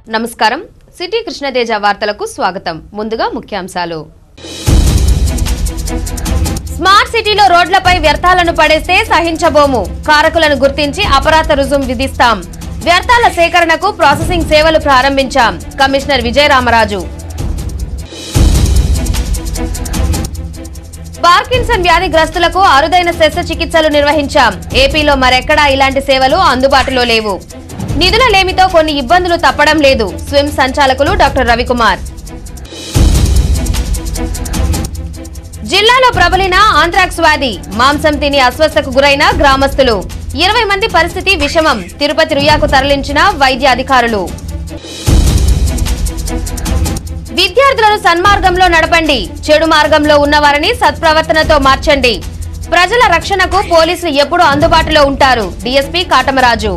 నమస్కారం సిటీ కృష్ణతేజ వార్తలకు స్వాగతం ముందుగా ముఖ్యాంశాలు స్మార్ట్ సిటీలో రోడ్లపై వ్యర్థాలను పడేస్తే సహించబోము కారకులను గుర్తించి అపరాధ రుజుం విధిస్తాం వ్యర్థాల సేకరణకు ప్రాసెసింగ్ సేవలు ప్రారంభించాం కమిషనర్ విజయరామరాజు పార్కిన్సన్ వ్యాధిగ్రస్తులకు అరుదైన శస్త్రచికిత్సలు నిర్వహించాం ఏపీలో మరెక్కడా ఇలాంటి సేవలు అందుబాటులో లేవు నిధుల లేమితో కొన్ని ఇబ్బందులు తప్పడం లేదు స్విమ్ సంచాలకులు డాక్టర్ రవికుమార్ జిల్లాలో ప్రబలిన ఆంథ్రాక్స్ వ్యాధి మాంసం తిని అస్వస్థకు గురైన గ్రామస్తులు ఇరవై మంది పరిస్థితి విషమం తిరుపతి రుయాకు తరలించిన వైద్య అధికారులు విద్యార్థులను సన్మార్గంలో నడపండి చెడు మార్గంలో ఉన్నవారిని సత్ప్రవర్తనతో మార్చండి ప్రజల రక్షణకు పోలీసులు ఎప్పుడూ అందుబాటులో ఉంటారు డీఎస్పీ కాటమరాజు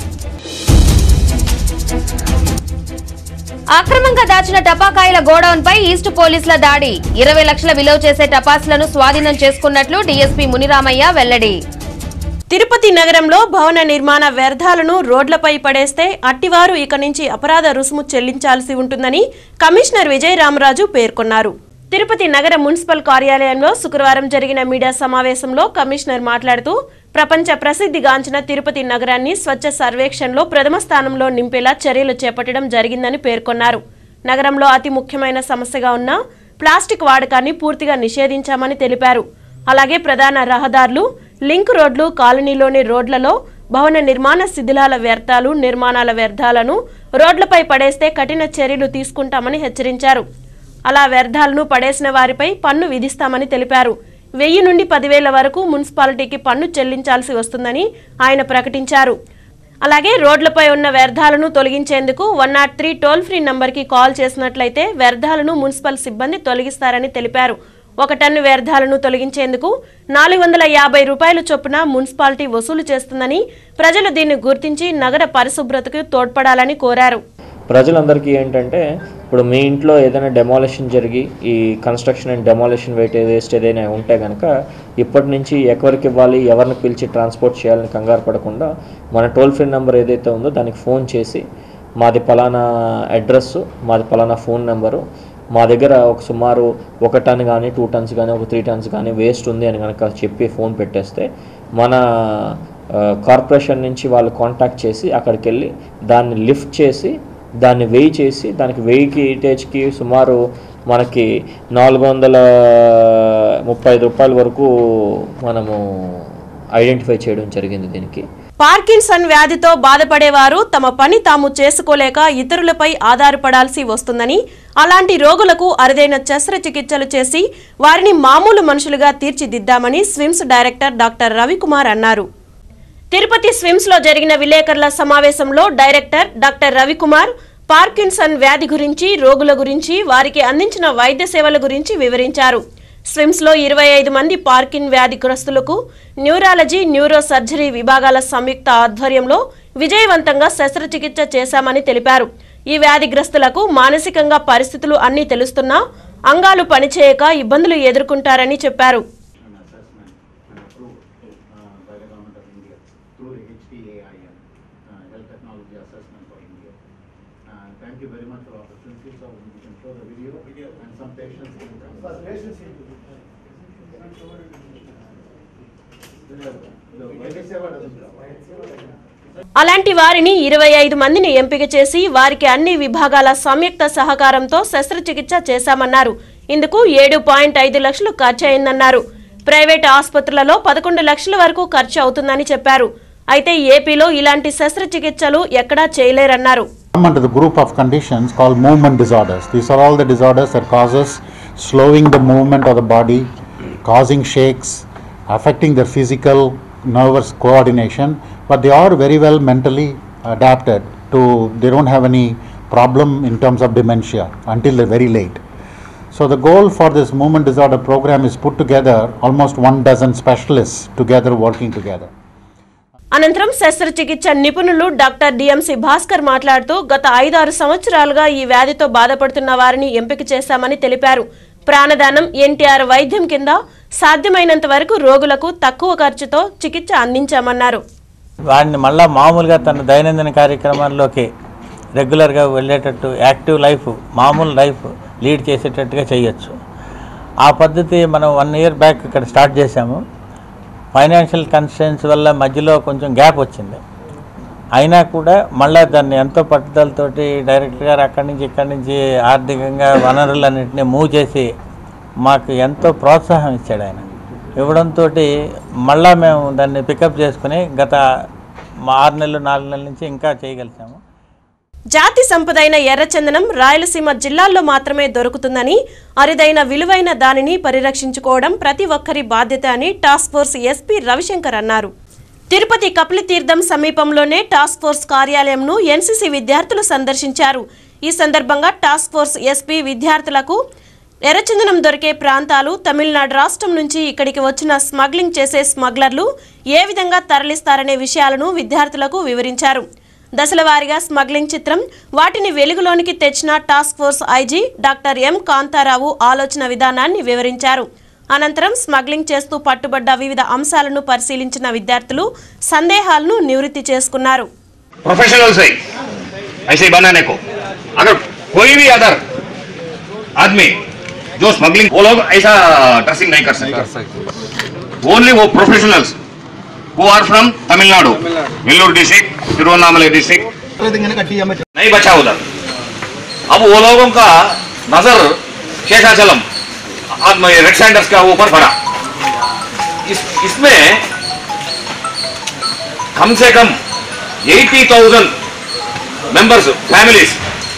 అక్రమంగా దాచిన టపాకాయల గోడౌన్ పై ఈస్ట్ పోలీసుల దాడి ఇరవై లక్షల విలువ చేసే టపాసులను స్వాధీనం చేసుకున్నట్లు డీఎస్పీ మునిరామయ్య వెల్లడి తిరుపతి నగరంలో భవన నిర్మాణ వ్యర్థాలను రోడ్లపై పడేస్తే అట్టివారు ఇక నుంచి అపరాధ రుసుము చెల్లించాల్సి ఉంటుందని కమిషనర్ విజయరామరాజు పేర్కొన్నారు తిరుపతి నగర మున్సిపల్ కార్యాలయంలో శుక్రవారం జరిగిన మీడియా సమావేశంలో కమిషనర్ మాట్లాడుతూ ప్రపంచ ప్రసిద్ధిగాంచిన తిరుపతి నగరాన్ని స్వచ్ఛ సర్వేక్షణలో ప్రథమ స్థానంలో నింపేలా చర్యలు చేపట్టడం జరిగిందని పేర్కొన్నారు నగరంలో అతి ముఖ్యమైన సమస్యగా ఉన్న ప్లాస్టిక్ వాడకాన్ని పూర్తిగా నిషేధించామని తెలిపారు అలాగే ప్రధాన రహదారులు లింక్ రోడ్లు కాలనీలోని రోడ్లలో భవన నిర్మాణ శిథిలాల వ్యర్థాలు నిర్మాణాల వ్యర్థాలను రోడ్లపై పడేస్తే కఠిన చర్యలు తీసుకుంటామని హెచ్చరించారు అలా వ్యర్థాలను పడేసిన వారిపై పన్ను విధిస్తామని తెలిపారు వెయ్యి నుండి పదివేల వరకు మున్సిపాలిటీకి పన్ను చెల్లించాల్సి వస్తుందని ఆయన ప్రకటించారు అలాగే రోడ్లపై ఉన్న వ్యర్థాలను తొలగించేందుకు one naught three toll free నంబర్కి కాల్ చేసినట్లయితే వ్యర్థాలను మున్సిపల్ సిబ్బంది తొలగిస్తారని తెలిపారు ఒక టన్ను వ్యర్థాలను తొలగించేందుకు నాలుగు వందల యాభై రూపాయల చొప్పున మున్సిపాలిటీ వసూలు చేస్తుందని ప్రజలు దీన్ని గుర్తించి నగర పరిశుభ్రతకు తోడ్పడాలని కోరారు ప్రజలందరికీ ఏంటంటే ఇప్పుడు మీ ఇంట్లో ఏదైనా డెమాలిషన్ జరిగి ఈ construction and demolition weight waste ఏదైనా ఉంటే కనుక ఇప్పటి నుంచి ఎవరికి ఇవ్వాలి ఎవరిని పిలిచి ట్రాన్స్పోర్ట్ చేయాలని కంగారు పడకుండా మన టోల్ ఫ్రీ నెంబర్ ఏదైతే ఉందో దానికి ఫోన్ చేసి మాది పలానా అడ్రస్ మాది పలానా ఫోన్ నెంబరు మా దగ్గర ఒక సుమారు ఒక టన్ కానీ టూ టన్స్ కానీ ఒక త్రీ టన్స్ కానీ వేస్ట్ ఉంది అని కనుక చెప్పి ఫోన్ పెట్టేస్తే మన ఆ, కార్పొరేషన్ నుంచి వాళ్ళు కాంటాక్ట్ చేసి అక్కడికి వెళ్ళి దాన్ని లిఫ్ట్ చేసి దాన్ని వెయ్యి చేసి దానికి వెయ్యికి ఈటేజ్కి సుమారు మనకి నాలుగు వందల ముప్పై ఐదు రూపాయల వరకు మనము ఐడెంటిఫై చేయడం జరిగింది దీనికి పార్కిన్సన్ వ్యాధితో బాధపడేవారు తమ పని తాము చేసుకోలేక ఇతరులపై ఆధారపడాల్సి వస్తుందని అలాంటి రోగులకు అరుదైన శస్త్రచికిత్సలు చేసి వారిని మామూలు మనుషులుగా తీర్చిదిద్దామని స్విమ్స్ డైరెక్టర్ డాక్టర్ రవికుమార్ అన్నారు తిరుపతి స్విమ్స్ లో జరిగిన విలేకరుల సమావేశంలో డైరెక్టర్ డాక్టర్ రవికుమార్ పార్కిన్సన్ వ్యాధి గురించి రోగుల గురించి వారికి అందించిన వైద్య సేవల గురించి వివరించారు స్విమ్స్ లో ఇరవై ఐదు మంది పార్కిన్ వ్యాధిగ్రస్తులకు న్యూరాలజీ న్యూరో సర్జరీ విభాగాల సంయుక్త ఆధ్వర్యంలో విజయవంతంగా శస్త్రచికిత్స చేశామని తెలిపారు ఈ వ్యాధిగ్రస్తులకు మానసికంగా పరిస్థితులు అన్నీ తెలుస్తున్నా అంగాలు పనిచేయక ఇబ్బందులు ఎదుర్కొంటారని చెప్పారు an assessment and approved uh, by the government of India through the HTAIM, uh, Health Technology Assessment for India. Uh, Thank you very much for the opportunity, so we can show the video and some patients can come. The Vaidya Seva doesn't come. అలాంటి వారిని ఇరవై ఐదు మందిని ఎంపిక చేసి వారికి అన్ని విభాగాల సంయుక్త సహకారంతో శస్త్రచికిత్స చేశామన్నారు ఇందుకు ఏడు పాయింట్ ఐదు లక్షలు ఖర్చు అయిందన్నారు ప్రైవేట్ ఆసుపత్రులలో పదకొండు లక్షల వరకు ఖర్చు అవుతుందని చెప్పారు అయితే ఏపీలో ఇలాంటి శస్త్రచికిత్సలు ఎక్కడా చేయలేరన్నారు come under the group of conditions called movement disorders. These are all the disorders that causes slowing the movement of the body, causing shakes, affecting their physical nervous coordination, but they are very well mentally adapted to, they don't have any problem in terms of dementia until they're very late. So the goal for this movement disorder program is put together almost one dozen specialists together working together. అనంతరం శస్త్రచికిత్స నిపుణులు doctor DMC Bhaskar మాట్లాడుతూ గత ఐదారు సంవత్సరాలుగా ఈ వ్యాధితో బాధపడుతున్న వారిని ఎంపిక చేశామని తెలిపారు ప్రాణదానం ఎన్టీఆర్ వైద్యం కింద సాధ్యమైనంత వరకు రోగులకు తక్కువ ఖర్చుతో చికిత్స అందించామన్నారు వాడిని మళ్ళా మామూలుగా తన దైనందిన కార్యక్రమాల్లోకి రెగ్యులర్గా వెళ్ళేటట్టు యాక్టివ్ లైఫ్ మామూలు లైఫ్ లీడ్ చేసేటట్టుగా చేయొచ్చు ఆ పద్ధతి మనం వన్ ఇయర్ బ్యాక్ ఇక్కడ స్టార్ట్ చేశాము ఫైనాన్షియల్ కన్స్టెన్స్ వల్ల మధ్యలో కొంచెం గ్యాప్ వచ్చింది అయినా కూడా మళ్ళీ దాన్ని ఎంతో పట్టుదలతోటి డైరెక్టర్ గారు అక్కడి నుంచి ఇక్కడి నుంచి ఆర్థికంగా వనరులన్నింటినీ మూవ్ చేసి మాకు ఎంతో ప్రోత్సాహం ఇచ్చాడు ఆయన ఇవ్వడంతో మళ్ళా మేము దాన్ని పికప్ చేసుకుని గత మా ఆరు నెలలు నాలుగు నెలల నుంచి ఇంకా చేయగలిసాము జాతి సంపదైన ఎర్రచందనం రాయలసీమ జిల్లాల్లో మాత్రమే దొరుకుతుందని అరుదైన విలువైన దానిని పరిరక్షించుకోవడం ప్రతి ఒక్కరి బాధ్యత అని టాస్క్ ఫోర్స్ ఎస్పీ రవిశంకర్ అన్నారు తిరుపతి కపిలతీర్థం సమీపంలోనే టాస్క్ ఫోర్స్ కార్యాలయంను ఎన్సీసీ విద్యార్థులు సందర్శించారు ఈ సందర్భంగా టాస్క్ ఫోర్స్ ఎస్పీ విద్యార్థులకు ఎర్రచందనం దొరికే ప్రాంతాలు తమిళనాడు రాష్ట్రం నుంచి ఇక్కడికి వచ్చిన స్మగ్లింగ్ చేసే స్మగ్లర్లు ఏ విధంగా తరలిస్తారనే విషయాలను విద్యార్థులకు వివరించారు దశలవారీగా స్మగ్లింగ్ చిత్రం వాటిని వెలుగులోనికి తెచ్చిన task force IG doctor M Kantharao ఆలోచన విధానాన్ని వివరించారు అనంతరం స్మగ్లింగ్ చేస్తూ పట్టుబడ్డ వివిధ అంశాలను పరిశీలించిన విద్యార్థులు సందేహాలను నివృత్తి చేసుకున్నారు प्रोफेशनल्स है ऐसे ही बनाने को अगर कोई भी अदर आदमी जो स्मगलिंग वो लोग ऐसा ड्रेसिंग नहीं कर सकते ओनली वो professionals who are from Tamil Nadu Vellore district Tiruvannamalai district नहीं बचा उधर अब वो लोगों का नजर शेषाचलम आदमी रेड सैंडर्स का ऊपर पड़ा इस इसमें कम से कम 80,000 मेंबर्स फैमिलीज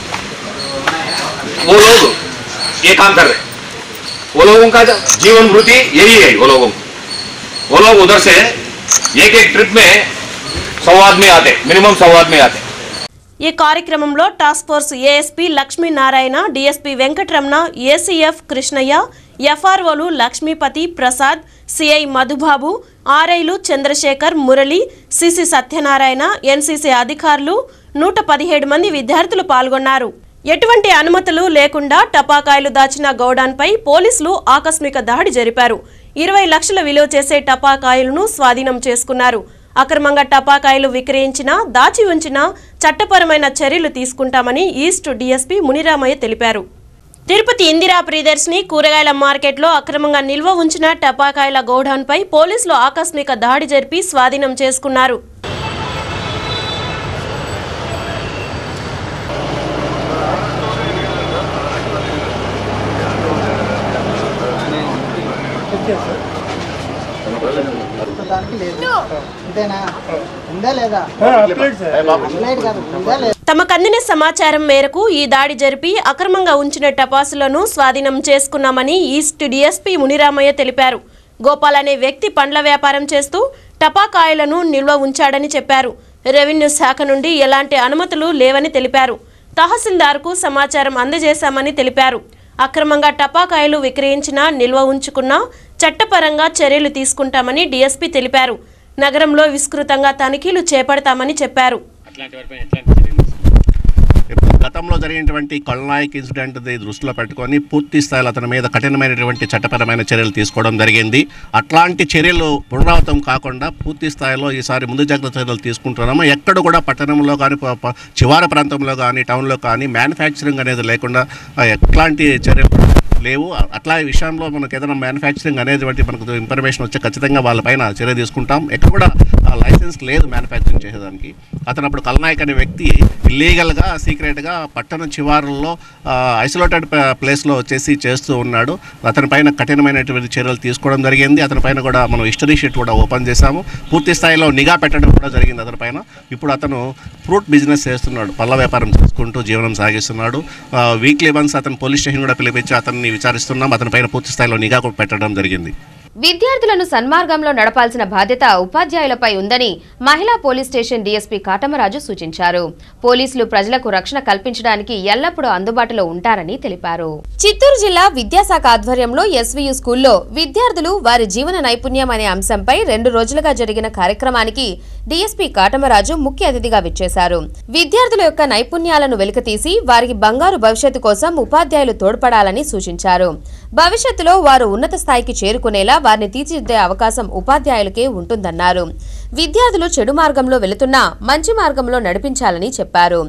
वो लोग ये काम कर रहे हैं वो लोगों का जीवन वृत्ति यही है वो लोगों को वो लोग उधर से एक एक ट्रिप में सौ आदमी आते मिनिमम सौ आदमी आते ఈ కార్యక్రమంలో task force ASP Lakshminarayana DSP Venkataramana ACF Krishnaiah ఎఫ్ఆర్ఓలు లక్ష్మీపతి ప్రసాద్ సిఐ మధుబాబు ఆర్ఐలు చంద్రశేఖర్ మురళి సిసి సత్యనారాయణ ఎన్సీసీ అధికారులు నూట పదిహేడు మంది విద్యార్థులు పాల్గొన్నారు ఎటువంటి అనుమతులు లేకుండా టపాకాయలు దాచిన గౌడాన్పై పోలీసులు ఆకస్మిక దాడి జరిపారు ఇరవై లక్షల విలువ చేసే టపాకాయలను స్వాధీనం చేసుకున్నారు అక్రమంగా టపాకాయలు విక్రయించినా దాచి ఉంచినా చట్టపరమైన చర్యలు తీసుకుంటామని ఈస్ట్ డీఎస్పీ మునిరామయ్య తెలిపారు తిరుపతి ఇందిరా ప్రియదర్శిని కూరగాయల మార్కెట్లో అక్రమంగా నిల్వ ఉంచిన టపాకాయల గోడౌన్పై పోలీసులు ఆకస్మిక దాడి జరిపి స్వాధీనం చేసుకున్నారు దానికి లేదు అంతేనా ఉందా లేదా లేదు కాదు ఉందా లేదా తమకందిన సమాచారం మేరకు ఈ దాడి జరిపి అక్రమంగా ఉంచిన టపాసులను స్వాధీనం చేసుకున్నామని ఈస్ట్ డీఎస్పీ మునిరామయ్య తెలిపారు గోపాల్ అనే వ్యక్తి పండ్ల వ్యాపారం చేస్తూ టపాకాయలను నిల్వ ఉంచాడని చెప్పారు రెవెన్యూ శాఖ నుండి ఎలాంటి అనుమతులు లేవని తెలిపారు తహసీల్దార్కు సమాచారం అందజేశామని తెలిపారు అక్రమంగా టపాకాయలు విక్రయించినా నిల్వ ఉంచుకున్నా చట్టపరంగా చర్యలు తీసుకుంటామని డీఎస్పీ తెలిపారు నగరంలో విస్తృతంగా తనిఖీలు చేపడతామని చెప్పారు ఇప్పుడు గతంలో జరిగినటువంటి కల్నాయక్ ఇన్సిడెంట్ దృష్టిలో పెట్టుకొని పూర్తి స్థాయిలో అతని మీద కఠినమైనటువంటి చట్టపరమైన చర్యలు తీసుకోవడం జరిగింది అట్లాంటి చర్యలు పునరావృతం కాకుండా పూర్తి స్థాయిలో ఈసారి ముందు జాగ్రత్త చర్యలు తీసుకుంటున్నాము ఎక్కడ కూడా పట్టణంలో కానీ ప- ప- చివరి ప్రాంతంలో కానీ టౌన్లో కానీ మ్యానుఫ్యాక్చరింగ్ అనేది లేకుండా ఆ, ఎట్లాంటి చర్యలు లేవు అట్లా ఈ విషయంలో మనకు ఏదైనా మ్యానుఫ్యాక్చరింగ్ అనేది వంటి మనకు ఇన్ఫర్మేషన్ వచ్చే ఖచ్చితంగా వాళ్ళపైన చర్య తీసుకుంటాం ఎక్కడ కూడా ఆ లైసెన్స్ లేదు మ్యానుఫ్యాక్చరింగ్ చేసేదానికి అతను అప్పుడు కల్నాయక్ అనే వ్యక్తి ఇల్లీగల్గా సీక్రెట్గా పట్టణ చివారుల్లో ఐసోలేటెడ్ ప్లేస్లో వచ్చేసి చేస్తూ ఉన్నాడు అతని పైన కఠినమైనటువంటి చర్యలు తీసుకోవడం జరిగింది అతని పైన కూడా మనం హిస్టరీ షీట్ కూడా ఓపెన్ చేశాము పూర్తి స్థాయిలో నిఘా పెట్టడం కూడా జరిగింది అతని పైన ఇప్పుడు అతను ఫ్రూట్ బిజినెస్ చేస్తున్నాడు పళ్ళ వ్యాపారం చేసుకుంటూ జీవనం సాగిస్తున్నాడు వీక్లీ వన్స్ అతను పోలీస్ స్టేషన్ కూడా పిలిపించి అతన్ని విచారిస్తున్నాం అతని పైన పూర్తి స్థాయిలో నిఘా కూడా పెట్టడం జరిగింది విద్యార్థులను సన్మార్గంలో నడపాల్సిన బాధ్యత ఉపాధ్యాయులపై ఉందని మహిళా పోలీస్ స్టేషన్ డీఎస్పీ కాటమరాజు సూచించారు పోలీసులు ప్రజలకు రక్షణ కల్పించడానికి ఎల్లప్పుడూ అందుబాటులో ఉంటారని తెలిపారు చిత్తూరు జిల్లా విద్యాశాఖ ఆధ్వర్యంలో ఎస్వీయు స్కూల్లో విద్యార్థులు వారి జీవన నైపుణ్యం అనే అంశంపై రెండు రోజులుగా జరిగిన కార్యక్రమానికి డీఎస్పీ కాటమరాజు ముఖ్య అతిథిగా విచ్చేశారు విద్యార్థుల యొక్క నైపుణ్యాలను వెలికితీసి వారికి బంగారు భవిష్యత్తు కోసం ఉపాధ్యాయులు తోడ్పడాలని సూచించారు భవిష్యత్తులో వారు ఉన్నత స్థాయికి చేరుకునేలా వారిని తీర్చిదిద్దే అవకాశం ఉపాధ్యాయులకే ఉంటుందన్నారు విద్యార్థులు చెడు మార్గంలో వెళుతున్నా మంచి మార్గంలో నడిపించాలని చెప్పారు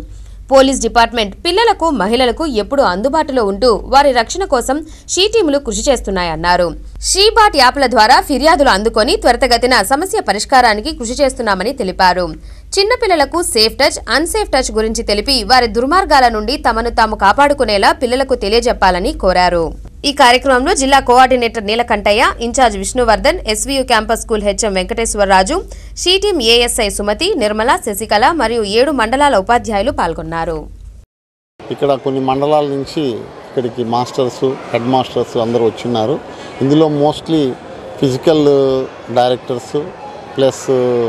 పోలీస్ డిపార్ట్మెంట్ పిల్లలకు మహిళలకు ఎప్పుడూ అందుబాటులో ఉంటూ వారి రక్షణ కోసం షీ టీములు కృషి చేస్తున్నాయన్నారు షీబాట్ యాప్ల ద్వారా ఫిర్యాదులు అందుకొని త్వరితగతిన సమస్య పరిష్కారానికి కృషి చేస్తున్నామని తెలిపారు చిన్నపిల్లలకు సేఫ్ టచ్ అన్సేఫ్ టచ్ గురించి తెలిపి వారి దుర్మార్గాల నుండి తమను తాము కాపాడుకునేలా పిల్లలకు తెలియజెప్పాలని కోరారు ఈ కార్యక్రమంలో జిల్లా coordinator Neelakantaiah in charge Vishnuvardhan SVU campus school HM Venkateswararaju she team ASI Sumathi Nirmala Sasikala మరియు ఏడు మండలాల ఉపాధ్యాయులు పాల్గొన్నారు ఇక్కడ కొన్ని మండలాల నుంచి ఇక్కడికి మాస్టర్స్ హెడ్ మాస్టర్స్ అందరూ వచ్చిన్నారు ఇందులో mostly physical directors plus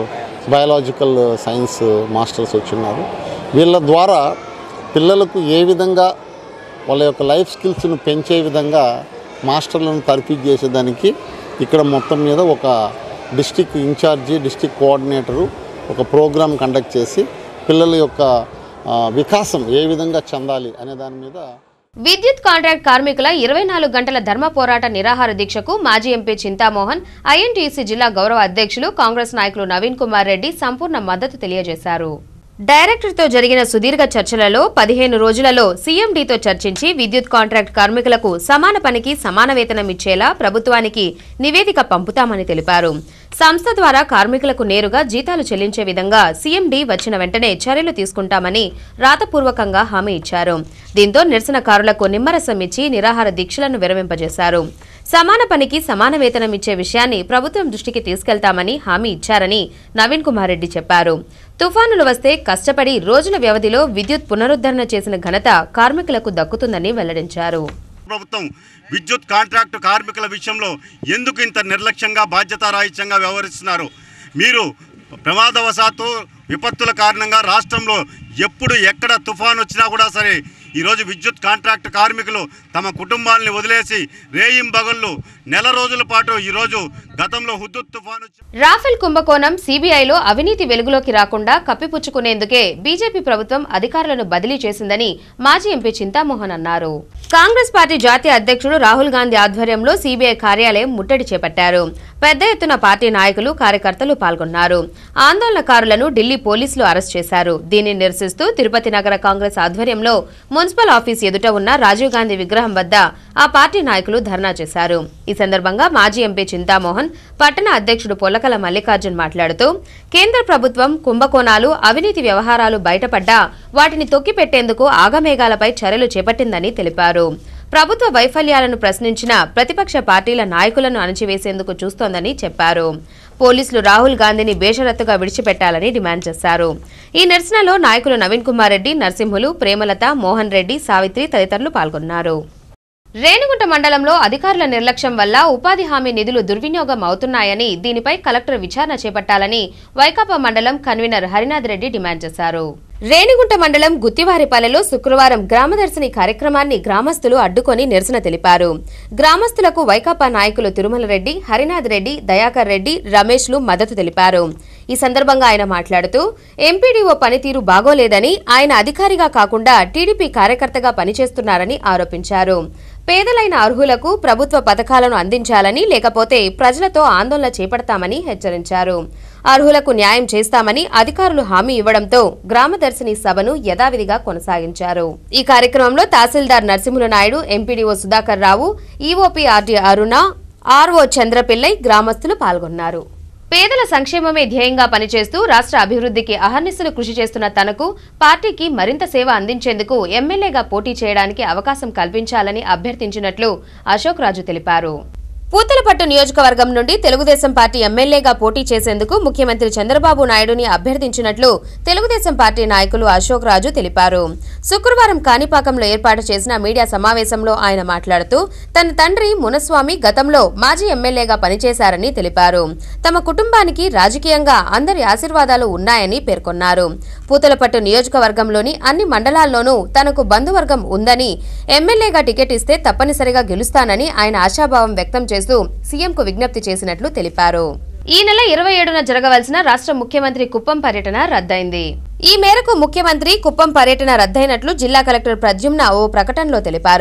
biological science masters వచ్చిన్నారు వీళ్ళ ద్వారా పిల్లలకు ఏ విధంగా వాళ్ళ యొక్క లైఫ్ స్కిల్స్ను పెంచే విధంగా మాస్టర్లను తర్ఫీదు చేసేదానికి ఇక్కడ మొత్తం మీద ఒక డిస్టిక్ ఇన్ఛార్జి డిస్టిక్ కోఆర్డినేటరు ఒక ప్రోగ్రామ్ కండక్ట్ చేసి పిల్లల యొక్క ఆ, వికాసం ఏ విధంగా చెందాలి అనే దాని మీద విద్యుత్ కాంట్రాక్ట్ కార్మికుల ఇరవై నాలుగు గంటల ధర్మ పోరాట నిరాహార దీక్షకు మాజీ ఎంపీ చింతామోహన్ ఐఎన్టీసీ జిల్లా గౌరవ అధ్యక్షులు కాంగ్రెస్ నాయకులు నవీన్ కుమార్ రెడ్డి సంపూర్ణ మద్దతు తెలియజేశారు డైరెక్టర్తో జరిగిన సుదీర్ఘ చర్చలలో పదిహేను రోజులలో సీఎండీతో చర్చించి విద్యుత్ కాంట్రాక్ట్ కార్మికులకు సమాన పనికి సమాన వేతనం ఇచ్చేలా ప్రభుత్వానికి నివేదిక పంపుతామని తెలిపారు సంస్థ ద్వారా కార్మికులకు నేరుగా జీతాలు చెల్లించే విధంగా సీఎండీ వచ్చిన వెంటనే చర్యలు తీసుకుంటామని రాతపూర్వకంగా హామీ ఇచ్చారు దీంతో నిరసనకారులకు నిమ్మరసం ఇచ్చి నిరాహార దీక్షలను విరమింపజేశారు సమాన పనికి సమాన వేతనం ఇచ్చే విషయాన్ని ప్రభుత్వం దృష్టికి తీసుకెళ్తామని హామీ ఇచ్చారని నవీన్ కుమార్ రెడ్డి చెప్పారు తుఫానులు వస్తే కష్టపడి రోజుల వ్యవధిలో విద్యుత్ పునరుద్ధరణ చేసిన ఘనత కార్మికులకు దక్కుతుందని వెల్లడించారు ప్రభుత్వం విద్యుత్ కాంట్రాక్టు కార్మికుల విషయంలో ఎందుకు ఇంత నిర్లక్ష్యంగా బాధ్యతారాహిత్యంగా వ్యవహరిస్తున్నారు మీరు ప్రమాదవశాత్తు విపత్తుల కారణంగా రాష్ట్రంలో ఎప్పుడు ఎక్కడ తుఫాన్ వచ్చినా కూడా సరే ఈరోజు విద్యుత్ కాంట్రాక్ట్ కార్మికులు తమ కుటుంబాలని వదిలేసి రేయింబగళ్ళు నెల రోజుల పాటు ఈరోజు గతంలో హుద్దుత్ తుఫాన్ వచ్చి రాఫెల్ కుంభకోణం సీబీఐలో అవినీతి వెలుగులోకి రాకుండా కప్పిపుచ్చుకునేందుకే బీజేపీ ప్రభుత్వం అధికారులను బదిలీ చేసిందని మాజీ ఎంపీ చింతామోహన్ అన్నారు కాంగ్రెస్ పార్టీ జాతీయ అధ్యక్షుడు రాహుల్ గాంధీ ఆధ్వర్యంలో సీబీఐ కార్యాలయం ముట్టడి చేపట్టారు పెద్ద ఎత్తున పార్టీ నాయకులు కార్యకర్తలు పాల్గొన్నారు ఆందోళనకారులను ఢిల్లీ పోలీసులు అరెస్ట్ చేశారు దీన్ని నిరసిస్తూ తిరుపతి నగర కాంగ్రెస్ ఆధ్వర్యంలో మున్సిపల్ ఆఫీస్ ఎదుట ఉన్న రాజీవ్ గాంధీ విగ్రహం వద్ద ఆ పార్టీ నాయకులు ధర్నా చేశారు ఈ సందర్భంగా మాజీ ఎంపీ చింతామోహన్ పట్టణ అధ్యక్షుడు పొల్లకల మల్లికార్జున్ మాట్లాడుతూ కేంద్ర ప్రభుత్వం కుంభకోణాలు అవినీతి వ్యవహారాలు బయటపడ్డా వాటిని తొక్కిపెట్టేందుకు ఆగమేఘాలపై చర్యలు చేపట్టిందని తెలిపారు ప్రభుత్వ వైఫల్యాలను ప్రశ్నించిన ప్రతిపక్ష పార్టీల నాయకులను అణచివేసేందుకు చూస్తోందని చెప్పారు పోలీసులు రాహుల్ గాంధీని బేషరత్తుగా విడిచిపెట్టాలని డిమాండ్ చేశారు ఈ నిరసనలో నాయకులు నవీన్ కుమార్ రెడ్డి నరసింహులు ప్రేమలత మోహన్ రెడ్డి సావిత్రి తదితరులు పాల్గొన్నారు రేణిగుంట మండలంలో అధికారుల నిర్లక్ష్యం వల్ల ఉపాధి హామీ నిధులు దుర్వినియోగం అవుతున్నాయని దీనిపై కలెక్టర్ విచారణ చేపట్టాలని వైకాపా మండలం కన్వీనర్ హరినాథ్ రెడ్డి డిమాండ్ చేశారు రేణిగుంట మండలం గుత్తివారిపల్లెలో శుక్రవారం గ్రామదర్శిని కార్యక్రమాన్ని గ్రామస్తులు అడ్డుకొని నిరసన తెలిపారు గ్రామస్తులకు వైకాపా నాయకులు తిరుమల రెడ్డి హరినాథ్ రెడ్డి దయాకర్ రెడ్డి రమేష్లు మద్దతు తెలిపారు ఈ సందర్భంగా ఆయన మాట్లాడుతూ ఎంపీడీఓ పనితీరు బాగోలేదని ఆయన అధికారిగా కాకుండా టీడీపీ కార్యకర్తగా పనిచేస్తున్నారని ఆరోపించారు పేదలైన అర్హులకు ప్రభుత్వ పథకాలను అందించాలని లేకపోతే ప్రజలతో ఆందోళన చేపడతామని హెచ్చరించారు అర్హులకు న్యాయం చేస్తామని అధికారులు హామీ ఇవ్వడంతో గ్రామదర్శిని సభను యథావిధిగా కొనసాగించారు ఈ కార్యక్రమంలో tahsildar Narasimhula Naidu MPDO Sudhakar Rao EOP RD Aruna RO Chandrapillai గ్రామస్తులు పాల్గొన్నారు పేదల సంక్షేమమే ధ్యేయంగా పనిచేస్తూ రాష్ట్ర అభివృద్ధికి అహర్నిశలు కృషి చేస్తున్న తనకు పార్టీకి మరింత సేవ అందించేందుకు ఎమ్మెల్యేగా పోటీ చేయడానికి అవకాశం కల్పించాలని అభ్యర్థించినట్లు అశోక్ రాజు తెలిపారు పూతలపట్టు నియోజకవర్గం నుండి తెలుగుదేశం పార్టీ ఎమ్మెల్యేగా పోటీ చేసేందుకు ముఖ్యమంత్రి చంద్రబాబు నాయుడుని అభ్యర్థించినట్లు తెలుగుదేశం పార్టీ నాయకులు అశోక్ రాజు తెలిపారు శుక్రవారం కాణిపాకంలో ఏర్పాటు చేసిన మీడియా సమావేశంలో ఆయన మాట్లాడుతూ తన తండ్రి మునస్వామి గతంలో మాజీ ఎమ్మెల్యేగా పనిచేశారని తెలిపారు తమ కుటుంబానికి రాజకీయంగా అందరి ఆశీర్వాదాలు ఉన్నాయని పేర్కొన్నారు పూతలపట్టు నియోజకవర్గంలోని అన్ని మండలాల్లోనూ తనకు బంధువర్గం ఉందని ఎమ్మెల్యేగా టికెట్ ఇస్తే తప్పనిసరిగా గెలుస్తానని ఆయన ఆశాభావం వ్యక్తం చేస్తూ సీఎంకు విజ్ఞప్తి చేసినట్లు తెలిపారు ఈ నెల ఇరవై ఏడున జరగవలసిన రాష్ట్ర ముఖ్యమంత్రి కుప్పం పర్యటన రద్దయింది ఈ మేరకు ముఖ్యమంత్రి కుప్పం పర్యటన రద్దయినట్లు జిల్లా కలెక్టర్ ప్రద్యుమ్న ఓ ప్రకటనలో తెలిపారు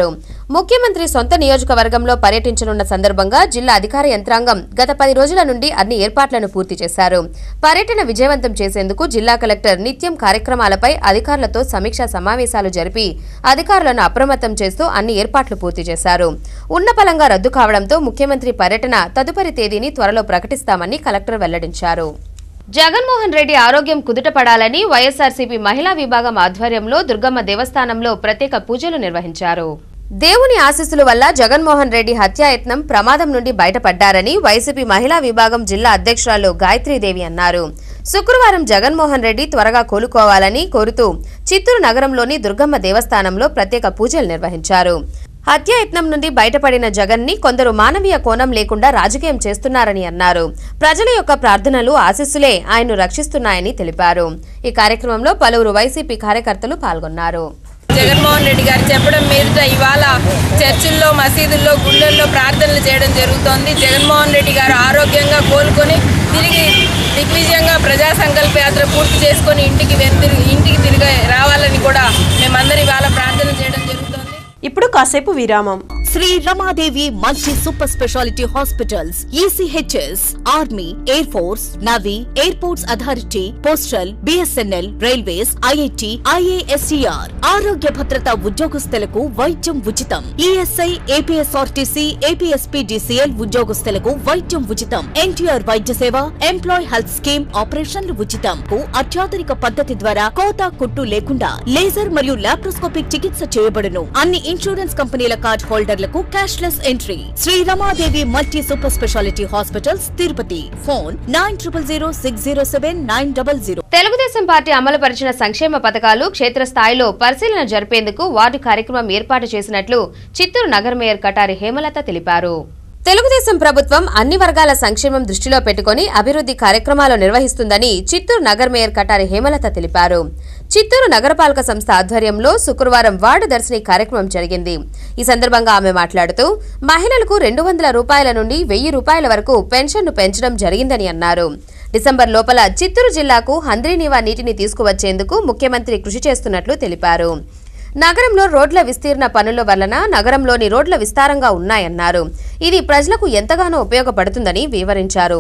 ముఖ్యమంత్రి సొంత నియోజకవర్గంలో పర్యటించనున్న సందర్భంగా జిల్లా అధికార యంత్రాంగం గత పది రోజుల నుండి అన్ని ఏర్పాట్లను పూర్తి చేశారు పర్యటన విజయవంతం చేసేందుకు జిల్లా కలెక్టర్ నిత్యం కార్యక్రమాలపై అధికారులతో సమీక్షా సమావేశాలు జరిపి అధికారులను అప్రమత్తం చేస్తూ అన్ని ఏర్పాట్లు పూర్తి చేశారు ఉన్నపలంగా రద్దు కావడంతో ముఖ్యమంత్రి పర్యటన తదుపరి తేదీని త్వరలో ప్రకటిస్తామని కలెక్టర్ వెల్లడించారు జగన్మోహన్ రెడ్డి ఆరోగ్యం కుదుటపడాలని వైఎస్ఆర్సీపీ మహిళా విభాగం ఆధ్వర్యంలో దుర్గమ్మ దేవస్థానంలో ప్రత్యేక పూజలు నిర్వహించారు దేవుని ఆశీస్సుల వల్ల జగన్మోహన్ రెడ్డి హత్యాయత్నం ప్రమాదం నుండి బయటపడ్డారని వైసీపీ మహిళా విభాగం జిల్లా అధ్యక్షురాలు గాయత్రీదేవి అన్నారు శుక్రవారం జగన్మోహన్ రెడ్డి త్వరగా కోలుకోవాలని కోరుతూ చిత్తూరు నగరంలోని దుర్గమ్మ దేవస్థానంలో ప్రత్యేక పూజలు నిర్వహించారు హత్యాయత్నం నుండి బయటపడిన జగన్ ని కొందరు మానవీయ కోణం లేకుండా రాజకీయం చేస్తున్నారని అన్నారు ప్రజల యొక్క ప్రార్థనలు ఆశీస్సులే ఆయన్ను రక్షిస్తున్నాయని తెలిపారు ఈ కార్యక్రమంలో పలువురు వైసీపీ కార్యకర్తలు పాల్గొన్నారు జగన్మోహన్ రెడ్డి గారు చెప్పడం మీదట ఇవాళ చర్చిల్లో మసీదుల్లో గుళ్ళల్లో ప్రార్థనలు చేయడం జరుగుతోంది జగన్మోహన్ రెడ్డి గారు ఆరోగ్యంగా కోలుకొని తిరిగి దిగ్విజయంగా ప్రజా సంకల్ప యాత్ర పూర్తి చేసుకొని ఇంటికి వెనుతిరిగి ఇంటికి తిరిగి రావాలని కూడా మేమందరం ఇవాళ ప్రార్థన చేయడం జరుగుతోంది ఇప్పుడు కాసేపు విరామం Shri Ramadevi multi super speciality hospitals ECHS army air force navy airports authority postal BSNL railways IIT IASER ఆరోగ్య భద్రత ఉద్యోగస్తులకు వైద్యం ఉచితం ఈఎస్ఐ ఏపీఎస్ఆర్టీసీ ఏపీఎస్పీడీసీఎల్ ఉద్యోగస్తులకు వైద్యం ఉచితం ఎన్టీఆర్ వైద్య సేవ ఎంప్లాయ్ హెల్త్ స్కీమ్ ఆపరేషన్లు ఉచితం కు అత్యాధునిక పద్ధతి ద్వారా కోత కుట్టు లేకుండా లేజర్ మరియు లాప్రోస్కోపిక్ చికిత్స చేయబడును అన్ని ఇన్సూరెన్స్ కంపెనీల కార్డ్ హోల్డర్లకు cashless entry Shri Ramadevi multi super speciality hospitals Tirupati phone nine triple zero six zero seven nine double zero Telugu Desam party అమలుపరిచిన సంక్షేమ పథకాలు క్షేత్రస్థాయిలో పరిశీలన జరిపేందుకు వార్డు కార్యక్రమం ఏర్పాటు చేసినట్లు చిత్తూరు నగర మేయర్ కటారి హేమలత తెలిపారు తెలుగుదేశం ప్రభుత్వం అన్ని వర్గాల సంక్షేమం దృష్టిలో పెట్టుకుని అభివృద్ధి కార్యక్రమాలు నిర్వహిస్తుందని చిత్తూరు నగర్ మేయర్ కటారి హేమలత తెలిపారు చిత్తూరు నగరపాలక సంస్థ ఆధ్వర్యంలో శుక్రవారం వార్డు దర్శిని కార్యక్రమం జరిగింది ఈ సందర్భంగా ఆమె మాట్లాడుతూ మహిళలకు రెండు వందల రూపాయల నుండి వెయ్యి రూపాయల వరకు పెన్షన్ను పెంచడం జరిగిందని అన్నారు డిసెంబర్ లోపల చిత్తూరు జిల్లాకు హంద్రీనీవా నీటిని తీసుకువచ్చేందుకు ముఖ్యమంత్రి కృషి చేస్తున్నట్లు తెలిపారు నగరంలో రోడ్ల విస్తీర్ణ పనుల వలన నగరంలోని రోడ్ల విస్తారంగా ఉన్నాయన్నారు ఇది ప్రజలకు ఎంతగానో ఉపయోగపడుతుందని వివరించారు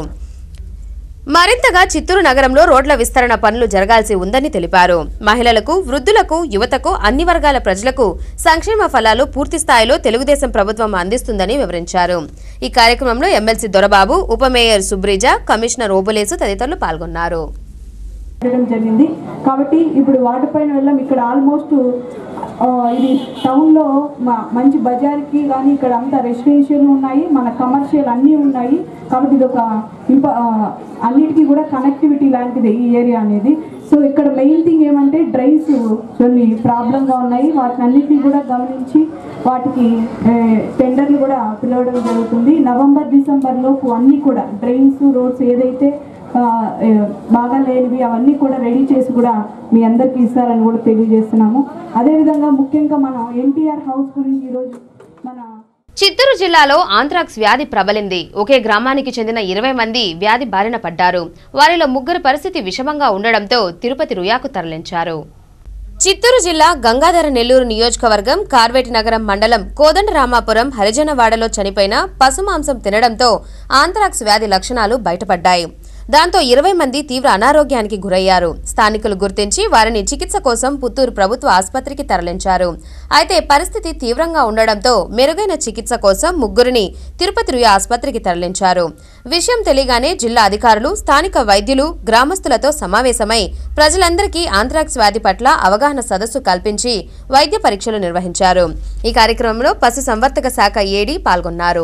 మరింతగా చిత్తూరు నగరంలో రోడ్ల విస్తరణ పనులు జరగాల్సి ఉందని తెలిపారు మహిళలకు వృద్ధులకు యువతకు అన్ని వర్గాల ప్రజలకు సంక్షేమ ఫలాలు పూర్తి స్థాయిలో తెలుగుదేశం ప్రభుత్వం అందిస్తుందని వివరించారు ఈ కార్యక్రమంలో ఎమ్మెల్సీ దొరబాబు ఉప మేయర్ సుబ్రిజ కమిషనర్ ఓబులేసు తదితరులు పాల్గొన్నారు పెట్టడం జరిగింది కాబట్టి ఇప్పుడు వాటర్ పైన వెళ్ళాం ఇక్కడ ఆల్మోస్ట్ ఆ, ఇది టౌన్లో మ- మంచి బజార్కి కానీ ఇక్కడ అంతా రెసిడెన్షియల్ ఉన్నాయి మన కమర్షియల్ అన్నీ ఉన్నాయి కాబట్టి ఇది ఒక ఇంప ఆ, అన్నిటికీ కూడా కనెక్టివిటీ లాంటిది ఈ ఏరియా అనేది సో ఇక్కడ మెయిన్ థింగ్ ఏమంటే డ్రైన్స్ కొన్ని ప్రాబ్లంగా ఉన్నాయి వాటిని అన్నిటినీ కూడా గమనించి వాటికి ఏ, టెండర్లు కూడా పిలవడం జరుగుతుంది నవంబర్ డిసెంబర్ లోపు అన్నీ కూడా డ్రైన్స్ రోడ్స్ ఏదైతే ఆ, ఏ, బాగా లేనివి అవన్నీ కూడా రెడీ చేసి కూడా మీ అందరికీ ఇస్తారని కూడా తెలియజేస్తున్నాము అదేవిధంగా ముఖ్యంగా మనం ఎన్టీఆర్ హౌస్ గురించి ఈరోజు మన చిత్తూరు జిల్లాలో ఆంథ్రాక్స్ వ్యాధి ప్రబలింది ఒకే గ్రామానికి చెందిన ఇరవై మంది వ్యాధి బారిన పడ్డారు వారిలో ముగ్గురు పరిస్థితి విషమంగా ఉండడంతో తిరుపతి రుయాకు తరలించారు చిత్తూరు జిల్లా గంగాధర నెల్లూరు నియోజకవర్గం కార్వేటి నగరం మండలం కోదండరామాపురం హరిజనవాడలో చనిపోయిన పశుమాంసం తినడంతో ఆంథ్రాక్స్ వ్యాధి లక్షణాలు బయటపడ్డాయి దాంతో ఇరవై మంది తీవ్ర అనారోగ్యానికి గురయ్యారు స్థానికులు గుర్తించి వారిని చికిత్స కోసం పుత్తూరు ప్రభుత్వ ఆసుపత్రికి తరలించారు అయితే పరిస్థితి తీవ్రంగా ఉండడంతో మెరుగైన చికిత్స కోసం ముగ్గురిని తిరుపతి రుయ ఆసుపత్రికి తరలించారు విషయం తెలియగానే జిల్లా అధికారులు స్థానిక వైద్యులు గ్రామస్తులతో సమావేశమై ప్రజలందరికీ ఆంథ్రాక్స్ వ్యాధి పట్ల అవగాహన సదస్సు కల్పించి వైద్య పరీక్షలు నిర్వహించారు ఈ కార్యక్రమంలో పశు సంవర్ధక శాఖ ఏడీ పాల్గొన్నారు